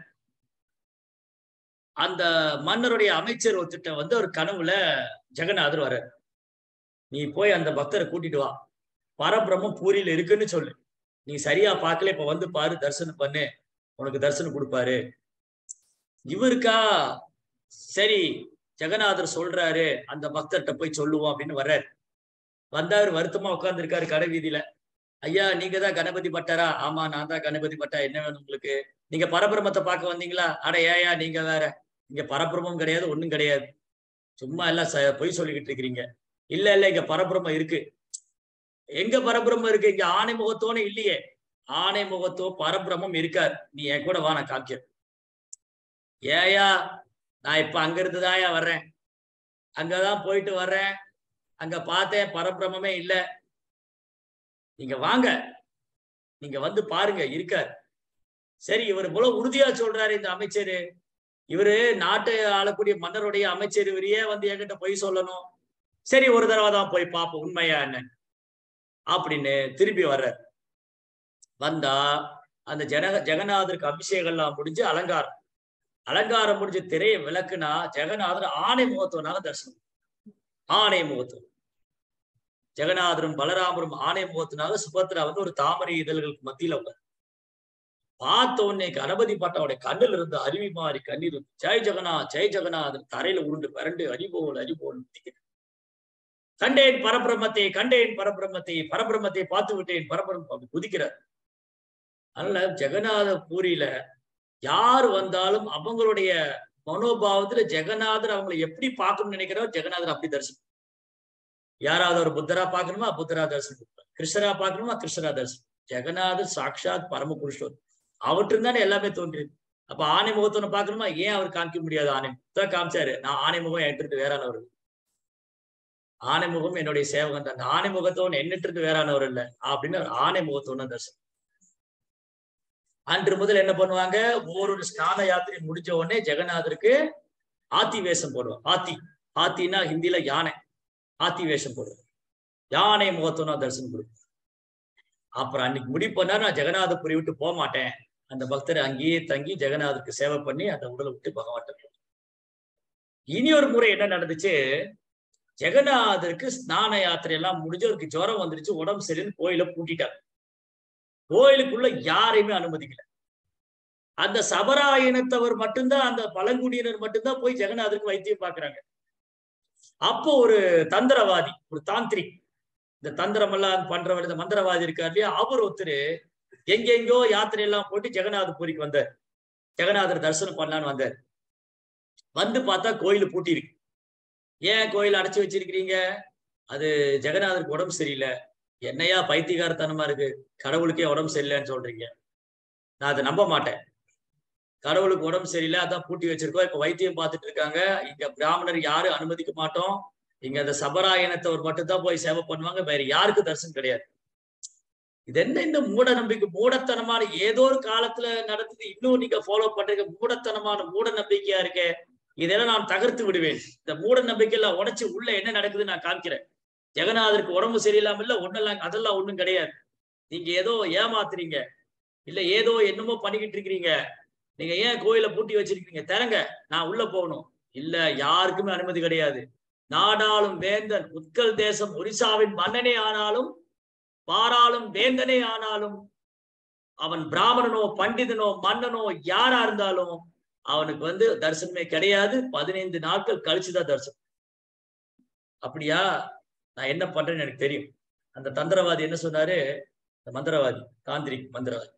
அந்த மன்னருடைய அமைச்சர் ஒருத்திட்ட வந்து ஒரு கனவுல ஜெகநாதர் வர்றார் நீ போய் அந்த பக்தரை கூட்டிட்டு வா பரபிரம்மம் பூரியில இருக்குன்னு சொல்லு நீ சரியா பார்க்கல இப்ப வந்து பாரு தரிசனம் பண்ணு உனக்கு தரிசனம் கொடுப்பாரு இவருக்கா சரி ஜெகநாதர் சொல்றாரு அந்த பக்தர்கிட்ட போய் சொல்லுவோம் அப்படின்னு வர்றாரு வந்தாரு வருத்தமா உட்கார்ந்துருக்காரு கடை வீதியில ஐயா நீங்க தான் கணபதி பட்டாரா ஆமா நான் தான் கணபதி பட்டா என்ன வேணும் உங்களுக்கு நீங்க பரபிரமத்தை பார்க்க வந்தீங்களா அட ஏயா நீங்க வேற இங்க பரபிரமம் கிடையாது ஒண்ணும் கிடையாது சும்மா எல்லாம் ச- பொய் சொல்லிக்கிட்டு இருக்கிறீங்க இல்ல இல்ல இங்க பரபிரமம் இருக்கு எங்க பரபிரமம் இருக்கு இங்க ஆணை முகத்தோன்னு இல்லையே ஆணை முகத்தோ பரபிரமம் இருக்காரு நீ என் கூட வா நான் காமிக்கிறேன் ஏயா நான் இப்ப அங்க இருந்துதாயா வர்றேன் அங்கதான் போயிட்டு வர்றேன் அங்க பார்த்தேன் பரபிரமே இல்ல நீங்க வாங்க நீங்க வந்து பாருங்க இருக்கார் சரி இவர் இவ்வளவு உறுதியா சொல்றாரு இந்த அமைச்சரு இவரு நாட்டை ஆளக்கூடிய மன்னருடைய அமைச்சர் இவரையே வந்து என்கிட்ட போய் சொல்லணும் சரி ஒரு தடவை தான் போய் பார்ப்போம் உண்மையா என்ன அப்படின்னு திரும்பி வர்றார் வந்தா அந்த ஜன ஜெகநாதருக்கு அபிஷேகம் எல்லாம் முடிஞ்சு அலங்காரம் அலங்காரம் முடிஞ்ச திரையை விளக்குனா ஜெகநாதர் ஆணை முகத்துவனாக தரிசனம் ஆணை முகத்துவம் ஜெகநாதரும் பலராமரும் ஆணை முகத்தினாக சுபத்ரா வந்து ஒரு தாமரை இதழ்களுக்கு மத்தியில உட்கார் பார்த்த உடனே கணபதி பாட்டாவுடைய கண்ணில் இருந்து அருவி மாறி கண்ணீர் வந்து, ஜெய் ஜெகநாத் ஜெய் ஜெகநாத் தரையில உருண்டு பிறண்டு அரிபோல் அரிபோல் திக்கிறது. கண்டேன் பரபிரம்மத்தை கண்டேன் பரபிரம்மத்தை பரபிரம்மத்தை பார்த்து விட்டேன் பரபிரம்ம அப்படி குதிக்கிறார் அதனால ஜெகநாத பூரியில யார் வந்தாலும் அவங்களுடைய மனோபாவத்துல ஜெகநாதர் அவங்களை எப்படி பார்க்கணும்னு நினைக்கிறாரோ ஜெகநாதர் அப்படி தரிசனம் யாராவது ஒரு புத்தரா பார்க்கணுமா புத்தரா தரிசனம் கொடுப்பார். கிருஷ்ணரா பார்க்கணுமா கிருஷ்ணரா தரிசனம் ஜெகநாதர் சாட்சாத் பரம புருஷோர் அவற்றில் தானே எல்லாமே தோன்றியது அப்ப ஆனை முகத்தவனை பார்க்கணுமா ஏன் அவர் காமிக்க முடியாது ஆனை தான் காமிச்சாரு நான் ஆனை முகம் என்கிட்ட வேறானவர் இல்ல. ஆனை முகம் என்னுடைய சேவகன் தான் அந்த ஆனை முகத்தவன் என்னிட்டு இருந்து வேறானவர் இல்ல அப்படின்னு அவர் ஆனை முகத்தவன தரிசனம் அன்று முதல் என்ன பண்ணுவாங்க ஒவ்வொரு ஸ்நான யாத்திரை முடிஞ்ச உடனே ஜெகநாதருக்கு ஆத்தி வேஷம் போடுவாங்க ஆத்தி ஆத்தினா ஹிந்தில யானை ஆத்தி வேஷம் போடுவாங்க யானை முகத்தவனா தரிசனம் கொடுக்கும் அப்புறம் அன்னைக்கு முடிப்பனா நான் ஜெகநாதபுரி விட்டு போக மாட்டேன் அந்த பக்தர் அங்கேயே தங்கி ஜெகநாதருக்கு சேவை பண்ணி அந்த உடலை விட்டு பகவான் இனி ஒரு முறை என்ன நடந்துச்சு ஜெகநாதருக்கு ஸ்நான யாத்திரை எல்லாம் முடிஞ்சு அவருக்கு ஜுரம் வந்துருச்சு உடம்பு சரின்னு கோயில பூட்டிட்டார் கோயிலுக்குள்ள யாரையுமே அனுமதிக்கல அந்த சபரா இனத்தவர் மட்டும்தான் அந்த பழங்குடியினர் மட்டும்தான் போய் ஜெகநாதருக்கு வைத்தியம் பார்க்கறாங்க அப்போ ஒரு தந்திரவாதி ஒரு தாந்திரிக் இந்த தந்திரம் எல்லாம் பண்றவர் இந்த மந்திரவாதி இருக்கார் இல்லையா அவர் ஒருத்தர் எங்கெங்கோ யாத்திரை எல்லாம் போட்டு ஜெகநாதபுரிக்கு வந்தார் ஜெகநாதர் தரிசனம் பண்ணலான்னு வந்தார் வந்து பார்த்தா கோயில் பூட்டி இருக்கு ஏன் கோயில் அடைச்சு வச்சிருக்கிறீங்க அது ஜெகநாதருக்கு உடம்பு சரியில்லை என்னையா பைத்தியகாரத்தனமா இருக்கு கடவுளுக்கே உடம்பு சரியில்லைன்னு சொல்றீங்க நான் அதை நம்ப மாட்டேன் கடவுளுக்கு உடம்பு சரியில்லை அதான் பூட்டி வச்சிருக்கோம் இப்ப வைத்தியம் பார்த்துட்டு இருக்காங்க இங்க பிராமணர் யாரும் அனுமதிக்க மாட்டோம் இங்க அந்த சபராயனத்தவர் மட்டும்தான் போய் சேவை பண்ணுவாங்க வேற யாருக்கும் தரிசனம் கிடையாது இது என்ன இந்த மூட நம்பிக்கை மூடத்தனமான ஏதோ ஒரு காலத்துல நடந்தது இன்னும் நீங்க ஃபாலோ பண்றீங்க மூடத்தனமான மூட நம்பிக்கையா இருக்கே இதெல்லாம் நான் தகர்த்து விடுவேன் இந்த மூட நம்பிக்கையெல்லாம் உடைச்சு உள்ள என்ன நடக்குதுன்னு நான் காமிக்கிறேன் ஜெகநாதருக்கு உடம்பு சரியில்லாம இல்ல ஒண்ணெல்லாம் அதெல்லாம் ஒண்ணும் கிடையாது நீங்க ஏதோ ஏமாத்துறீங்க இல்ல ஏதோ என்னமோ பண்ணிக்கிட்டு இருக்கிறீங்க நீங்க ஏன் கோயில பூட்டி வச்சிருக்கீங்க திறங்க நான் உள்ள போகணும் இல்ல யாருக்குமே அனுமதி கிடையாது நாடாளும் வேந்தன் உட்கல் தேசம் ஒரிசாவின் மன்னனே ஆனாலும் பாராளும் வேந்தனே ஆனாலும் அவன் பிராமணனோ பண்டிதனோ மன்னனோ யாரா இருந்தாலும் அவனுக்கு வந்து தரிசனமே கிடையாது பதினைந்து நாட்கள் கழிச்சுதான் தரிசனம் அப்படியா நான் என்ன பண்றேன்னு எனக்கு தெரியும் அந்த தந்திரவாதி என்ன சொன்னாரு அந்த மந்திரவாதி தாந்திரிக் மந்திரவாதி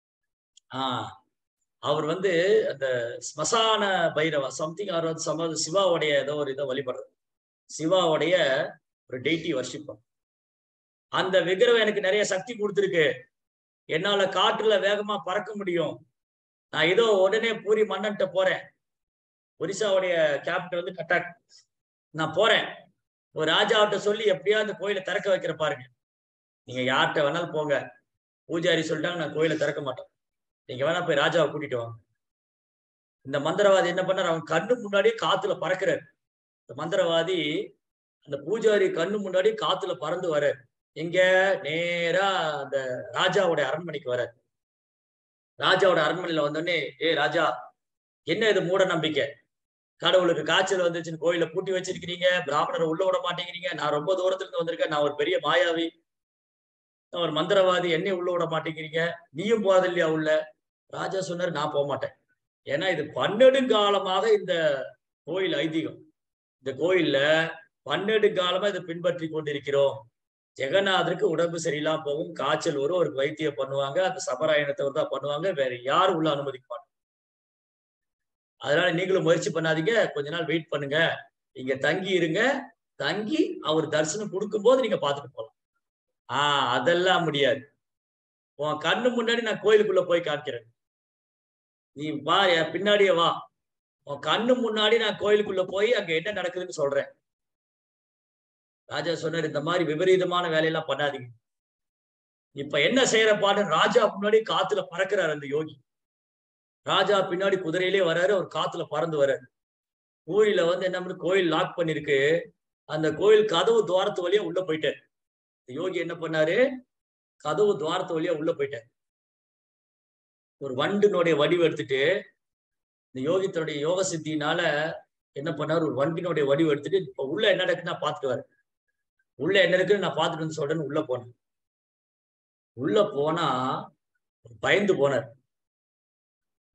ஆஹ் அவர் வந்து அந்த ஸ்மசான பைரவா சம்திங் அவர் வந்து சம சிவாவுடைய ஏதோ ஒரு இதை வழிபடுறது சிவாவுடைய ஒரு டெய்டி வர்ஷிப்பம் அந்த விக்கிரகம் எனக்கு நிறைய சக்தி கொடுத்துருக்கு என்னால காற்றுல வேகமா பறக்க முடியும் நான் ஏதோ உடனே பூரி மன்னன்ட்ட போறேன் ஒரிசாவுடைய கேபிட்டல் வந்து கட்டாக் நான் போறேன் ஒரு ராஜாவிட்ட சொல்லி எப்படியா அந்த கோயிலை திறக்க வைக்கிற பாருங்க நீங்க யார்கிட்ட வேணாலும் போங்க பூஜாரி சொல்லிட்டாங்க நான் கோயிலை திறக்க மாட்டோம் நீங்க வேணா போய் ராஜாவை கூட்டிட்டு வாங்க இந்த மந்திரவாதி என்ன பண்ணார் அவன் கண்ணு முன்னாடியே காத்துல பறக்கிறார் இந்த மந்திரவாதி அந்த பூஜாரி கண்ணு முன்னாடி காத்துல பறந்து வர எங்க நேரா அந்த ராஜாவோட அரண்மனைக்கு வர ராஜாவோட அரண்மனையில வந்தோடனே ஏ ராஜா என்ன இது மூட நம்பிக்கை கடவுளுக்கு காய்ச்சல் வந்துச்சுன்னு கோயில பூட்டி வச்சிருக்கிறீங்க பிராமணரை உள்ள விட மாட்டேங்கிறீங்க நான் ரொம்ப தூரத்துல இருந்து வந்திருக்கேன் நான் ஒரு பெரிய மாயாவி நான் ஒரு மந்திரவாதி என்னை உள்ள விட மாட்டேங்கிறீங்க நீயும் போறது இல்லையா உள்ள ராஜா சொன்னாரு நான் போக மாட்டேன் ஏன்னா இது பன்னெடுங்காலமாக இந்த கோயில் ஐதீகம் இந்த கோயில்ல பன்னெடுங்காலமா இதை பின்பற்றி கொண்டிருக்கிறோம் ஜெகநாதருக்கு உடம்பு சரியில்லாம போகும் காய்ச்சல் வரும் அவருக்கு வைத்தியம் பண்ணுவாங்க அந்த சபராயணத்தவர் தான் பண்ணுவாங்க வேற யாரும் உள்ள அனுமதிக்க மாட்டாங்க அதனால நீங்களும் முயற்சி பண்ணாதீங்க கொஞ்ச நாள் வெயிட் பண்ணுங்க இங்க தங்கி இருங்க தங்கி அவர் தரிசனம் கொடுக்கும்போது நீங்க பார்த்துட்டு போகலாம் ஆஹ் அதெல்லாம் முடியாது உன் கண்ணு முன்னாடி நான் கோயிலுக்குள்ள போய் காமிக்கிறேன் நீ வா என் பின்னாடியே வா உன் கண்ணு முன்னாடி நான் கோயிலுக்குள்ள போய் அங்க என்ன நடக்குதுன்னு சொல்றேன் ராஜா சொன்னார் இந்த மாதிரி விபரீதமான வேலையெல்லாம் பண்ணாதீங்க இப்ப என்ன செய்யற பாடு ராஜா முன்னாடி காத்துல பறக்கிறார் அந்த யோகி ராஜா பின்னாடி குதிரையிலே வராரு அவர் காத்துல பறந்து வர்றாரு கோயில வந்து என்ன பண்ணு கோயில் லாக் பண்ணிருக்கு அந்த கோயில் கதவு துவாரத்து வழியா உள்ள போயிட்டார் யோகி என்ன பண்ணாரு கதவு துவாரத்து வழியா உள்ள போயிட்டார் ஒரு வண்டினுடைய வடிவு எடுத்துட்டு இந்த யோகி தன்னுடைய யோக சித்தினால என்ன பண்ணாரு ஒரு வண்டினுடைய வடிவு எடுத்துட்டு இப்ப உள்ள என்ன நடக்குன்னு நான் பார்த்துட்டு வரேன் உள்ள என்ன இருக்குன்னு நான் பார்த்துட்டு வந்து சொல்றேன்னு உள்ள போனேன் உள்ள போனா பயந்து போனார்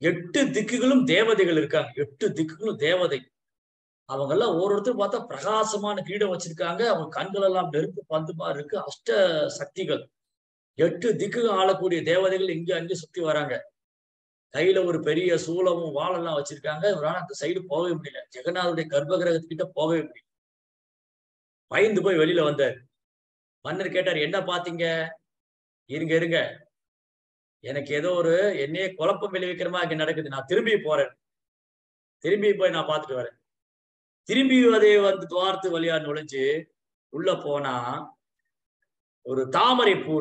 எட்டு திக்குகளும் தேவதைகள் இருக்காங்க எட்டு திக்குகளும் தேவதை அவங்க எல்லாம் ஒருத்தர் பார்த்தா பிரகாசமான கிரீடம் வச்சிருக்காங்க அவங்க கண்கள் எல்லாம் நெருப்பு பந்து மாதிரி இருக்கு அஷ்ட சக்திகள் எட்டு திக்குகள் ஆளக்கூடிய தேவதைகள் இங்க அங்கே சுத்தி வராங்க கையில ஒரு பெரிய சூலமும் வாளெல்லாம் வச்சிருக்காங்க இவரால அந்த சைடு போகவே முடியல ஜெகநாதனுடைய கர்ப்பகிரகத்துக்கிட்ட போகவே முடியல பயந்து போய் வெளியில வந்தார் மன்னர் கேட்டார் என்ன பாத்தீங்க இருங்க இருங்க எனக்கு ஏதோ ஒரு என்னையே குழப்பம் விளைவிக்கிற மாதிரி இங்க நடக்குது நான் திரும்பி போறேன் திரும்பி போய் நான் பார்த்துட்டு வரேன் திரும்பி அதே வந்து துவாரத்து வழியா நுழைஞ்சு உள்ள போனா ஒரு தாமரை பூ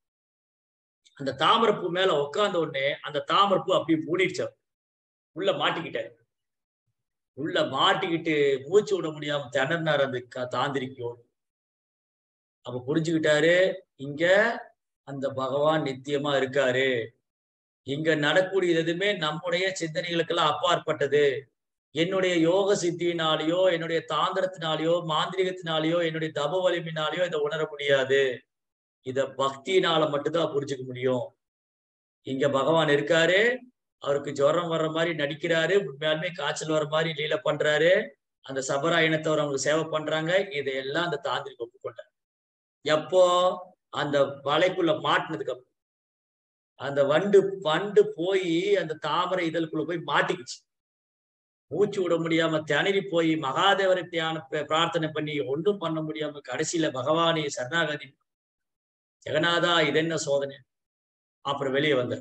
அந்த தாமரை பூ மேல உட்கார்ந்த உடனே அந்த தாமரை பூ அப்படியே மூடிடுச்சு அவர். உள்ள மாட்டிக்கிட்டாரு உள்ள மாட்டிக்கிட்டு மூச்சு விட முடியாம திணறினார் அந்த க- தாந்திரிக்கோடு அப்ப புரிஞ்சுக்கிட்டாரு இங்க அந்த பகவான் நித்தியமா இருக்காரு இங்க நடக்கூடியது எதுவுமே நம்முடைய சிந்தனைகளுக்கெல்லாம் அப்பாற்பட்டது என்னுடைய யோக சித்தியினாலேயோ என்னுடைய தாந்திரத்தினாலேயோ மாந்திரிகத்தினாலேயோ என்னுடைய தப வலிமையினாலேயோ இதை உணர முடியாது இத பக்தியினால மட்டும்தான் புரிஞ்சுக்க முடியும் இங்க பகவான் இருக்காரு அவருக்கு ஜுரம் வர்ற மாதிரி நடிக்கிறாரு உண்மையாலுமே காய்ச்சல் வர்ற மாதிரி லீல பண்றாரு அந்த சபரா இனத்தவர் அவங்களுக்கு சேவை பண்றாங்க இதையெல்லாம் அந்த தாந்திரிக்கு ஒப்புக்கொண்டார் எப்போ அந்த வலைக்குள்ள மாட்டினதுக்கு அப்புறம் அந்த வண்டு வண்டு போய் அந்த தாமரை இதழுக்குள்ள போய் மாட்டிக்கிச்சு மூச்சு விட முடியாம திணறி போய் மகாதேவரை தியான பிரார்த்தனை பண்ணி ஒன்றும் பண்ண முடியாம கடைசியில பகவானை சரணாகதி ஜெகநாதா இது என்ன சோதனை அப்புறம் வெளியே வந்தார்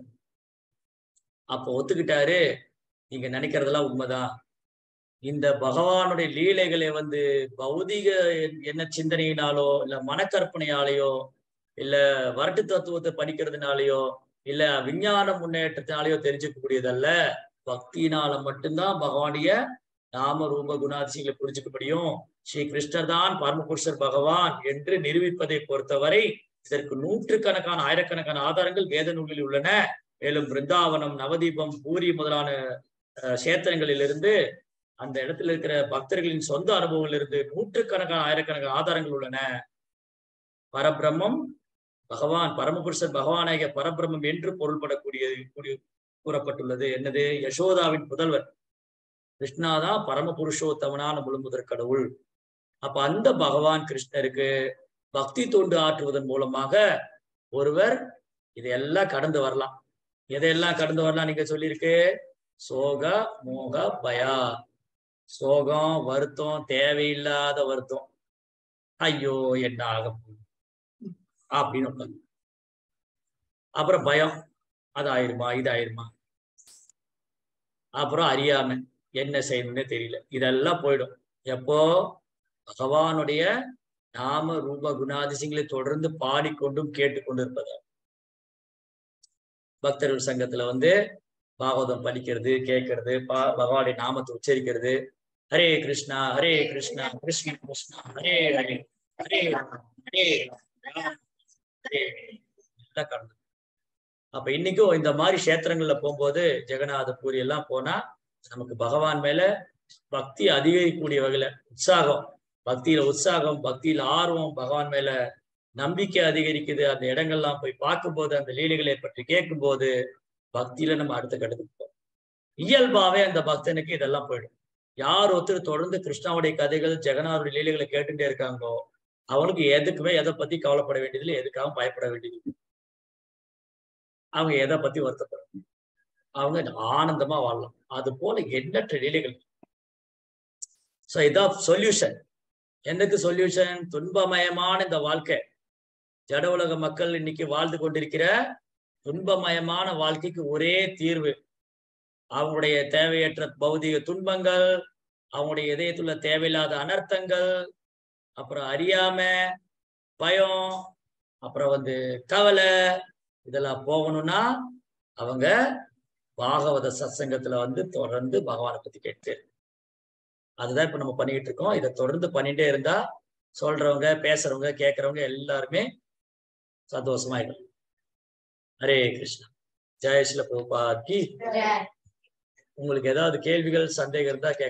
அப்ப ஒத்துக்கிட்டாரு நீங்க நினைக்கிறதெல்லாம் உண்மைதான் இந்த பகவானுடைய லீலைகளை வந்து பௌதிக என்ன சிந்தனையினாலோ இல்ல மனக்கற்பனையாலேயோ இல்ல வரட்டு தத்துவத்தை படிக்கிறதுனாலயோ இல்ல விஞ்ஞான முன்னேற்றத்தினாலேயோ தெரிஞ்சுக்கக்கூடியதல்ல பக்தியினால மட்டும்தான் பகவானுடைய நாம ரூப குணாதிசயங்களை புரிஞ்சுக்க முடியும் ஸ்ரீ கிருஷ்ணர் தான் பரமபுருஷர் பகவான் என்று நிரூபிப்பதை பொறுத்தவரை இதற்கு நூற்றுக்கணக்கான ஆயிரக்கணக்கான ஆதாரங்கள் வேத நூலில் உள்ளன மேலும் பிருந்தாவனம் நவதீபம் பூரி முதலான அஹ், சேத்திரங்களிலிருந்து அந்த இடத்துல இருக்கிற பக்தர்களின் சொந்த அனுபவங்களிலிருந்து நூற்றுக்கணக்கான ஆயிரக்கணக்கான ஆதாரங்கள் உள்ளன பரபிரம்மம் பகவான் பரமபுருஷர் பகவானாகிய பரபிரம்மம் என்று பொருள்படக்கூடிய கூடிய- கூறப்பட்டுள்ளது என்னது யசோதாவின் புதல்வர் கிருஷ்ணாதான் பரம புருஷோத்தமனான முழுமுதற் கடவுள் அப்ப அந்த பகவான் கிருஷ்ணருக்கு பக்தி தொண்டு ஆற்றுவதன் மூலமாக ஒருவர் இதையெல்லாம் கடந்து வரலாம் எதையெல்லாம் கடந்து வரலாம் நீங்க சொல்லியிருக்கு சோக மோக பயா சோகம் வருத்தம் தேவையில்லாத வருத்தம் ஐயோ என்ன ஆக போகுது அப்படின்னு உட்காந்து அப்புறம் பயம் அது ஆயிருமா இது ஆயிருமா அப்புறம் அறியாமை என்ன செய்யணும்னே தெரியல இதெல்லாம் போயிடும் எப்போ பகவானுடைய நாம ரூப குணாதிசயங்களை தொடர்ந்து பாடிக்கொண்டும் கேட்டுக்கொண்டு இருப்பதா பக்தர்கள் சங்கத்துல வந்து பாகவதம் படிக்கிறது கேட்கறது பா பகவானுடைய நாமத்தை உச்சரிக்கிறது ஹரே கிருஷ்ணா ஹரே கிருஷ்ணா கிருஷ்ண கிருஷ்ணா ஹரே ஹரே ஹரே ராம், ஹரே ராம், ஹரே எல்லாம் கடந்து அப்ப இன்னைக்கும் இந்த மாதிரி கஷேத்திரங்கள்ல போகும்போது ஜெகநாத பூரி எல்லாம் போனா நமக்கு பகவான் மேல பக்தி அதிகரிக்கக்கூடிய வகையில உற்சாகம் பக்தியில உற்சாகம் பக்தியில ஆர்வம் பகவான் மேல நம்பிக்கை அதிகரிக்குது அந்த இடங்கள்லாம் போய் பார்க்கும்போது அந்த லீலைகளை பற்றி கேட்கும்போது பக்தியில நம்ம அடுத்த கட்டத்துக்கு போறோம் இயல்பாவே அந்த பக்தனுக்கு இதெல்லாம் போயிடும் யார் ஒருத்தர் தொடர்ந்து கிருஷ்ணாவுடைய கதைகள் ஜெகநாதருடைய லீலைகளை கேட்டுட்டே இருக்காங்களோ அவனுக்கு எதுக்குமே எதை பத்தி கவலைப்பட வேண்டியதில்லை எதுக்காகவும் பயப்பட வேண்டியது அவங்க எதை பத்தி வருத்தப்படும் அவங்க ஆனந்தமா வாழலாம் அது போல எண்ணற்ற லீலைகள் சோ இதான் சொல்யூஷன் என்னக்கு சொல்யூஷன் துன்பமயமான இந்த வாழ்க்கை ஜட உலக மக்கள் இன்னைக்கு வாழ்ந்து கொண்டிருக்கிற துன்பமயமான வாழ்க்கைக்கு ஒரே தீர்வு அவங்களுடைய தேவையற்ற பௌதிக துன்பங்கள் அவங்களுடைய இதயத்துள்ள தேவையில்லாத அனர்த்தங்கள் அப்புறம் அறியாம பயம் அப்புறம் வந்து கவலை இதெல்லாம் போகணும்னா அவங்க பாகவத சத்சங்கத்துல வந்து தொடர்ந்து பகவானை பத்தி கேட்டு அதுதான் இப்ப நம்ம பண்ணிக்கிட்டு இருக்கோம் இதை தொடர்ந்து பண்ணிட்டே இருந்தா சொல்றவங்க பேசுறவங்க கேட்கறவங்க எல்லாருமே சந்தோஷமா இருக்கும் ஹரே கிருஷ்ணா ஜெய் ஸ்ரீல பிரபுபாத் கி உங்களுக்கு ஏதாவது கேள்விகள் சந்தேகம் இருந்தா கேட்க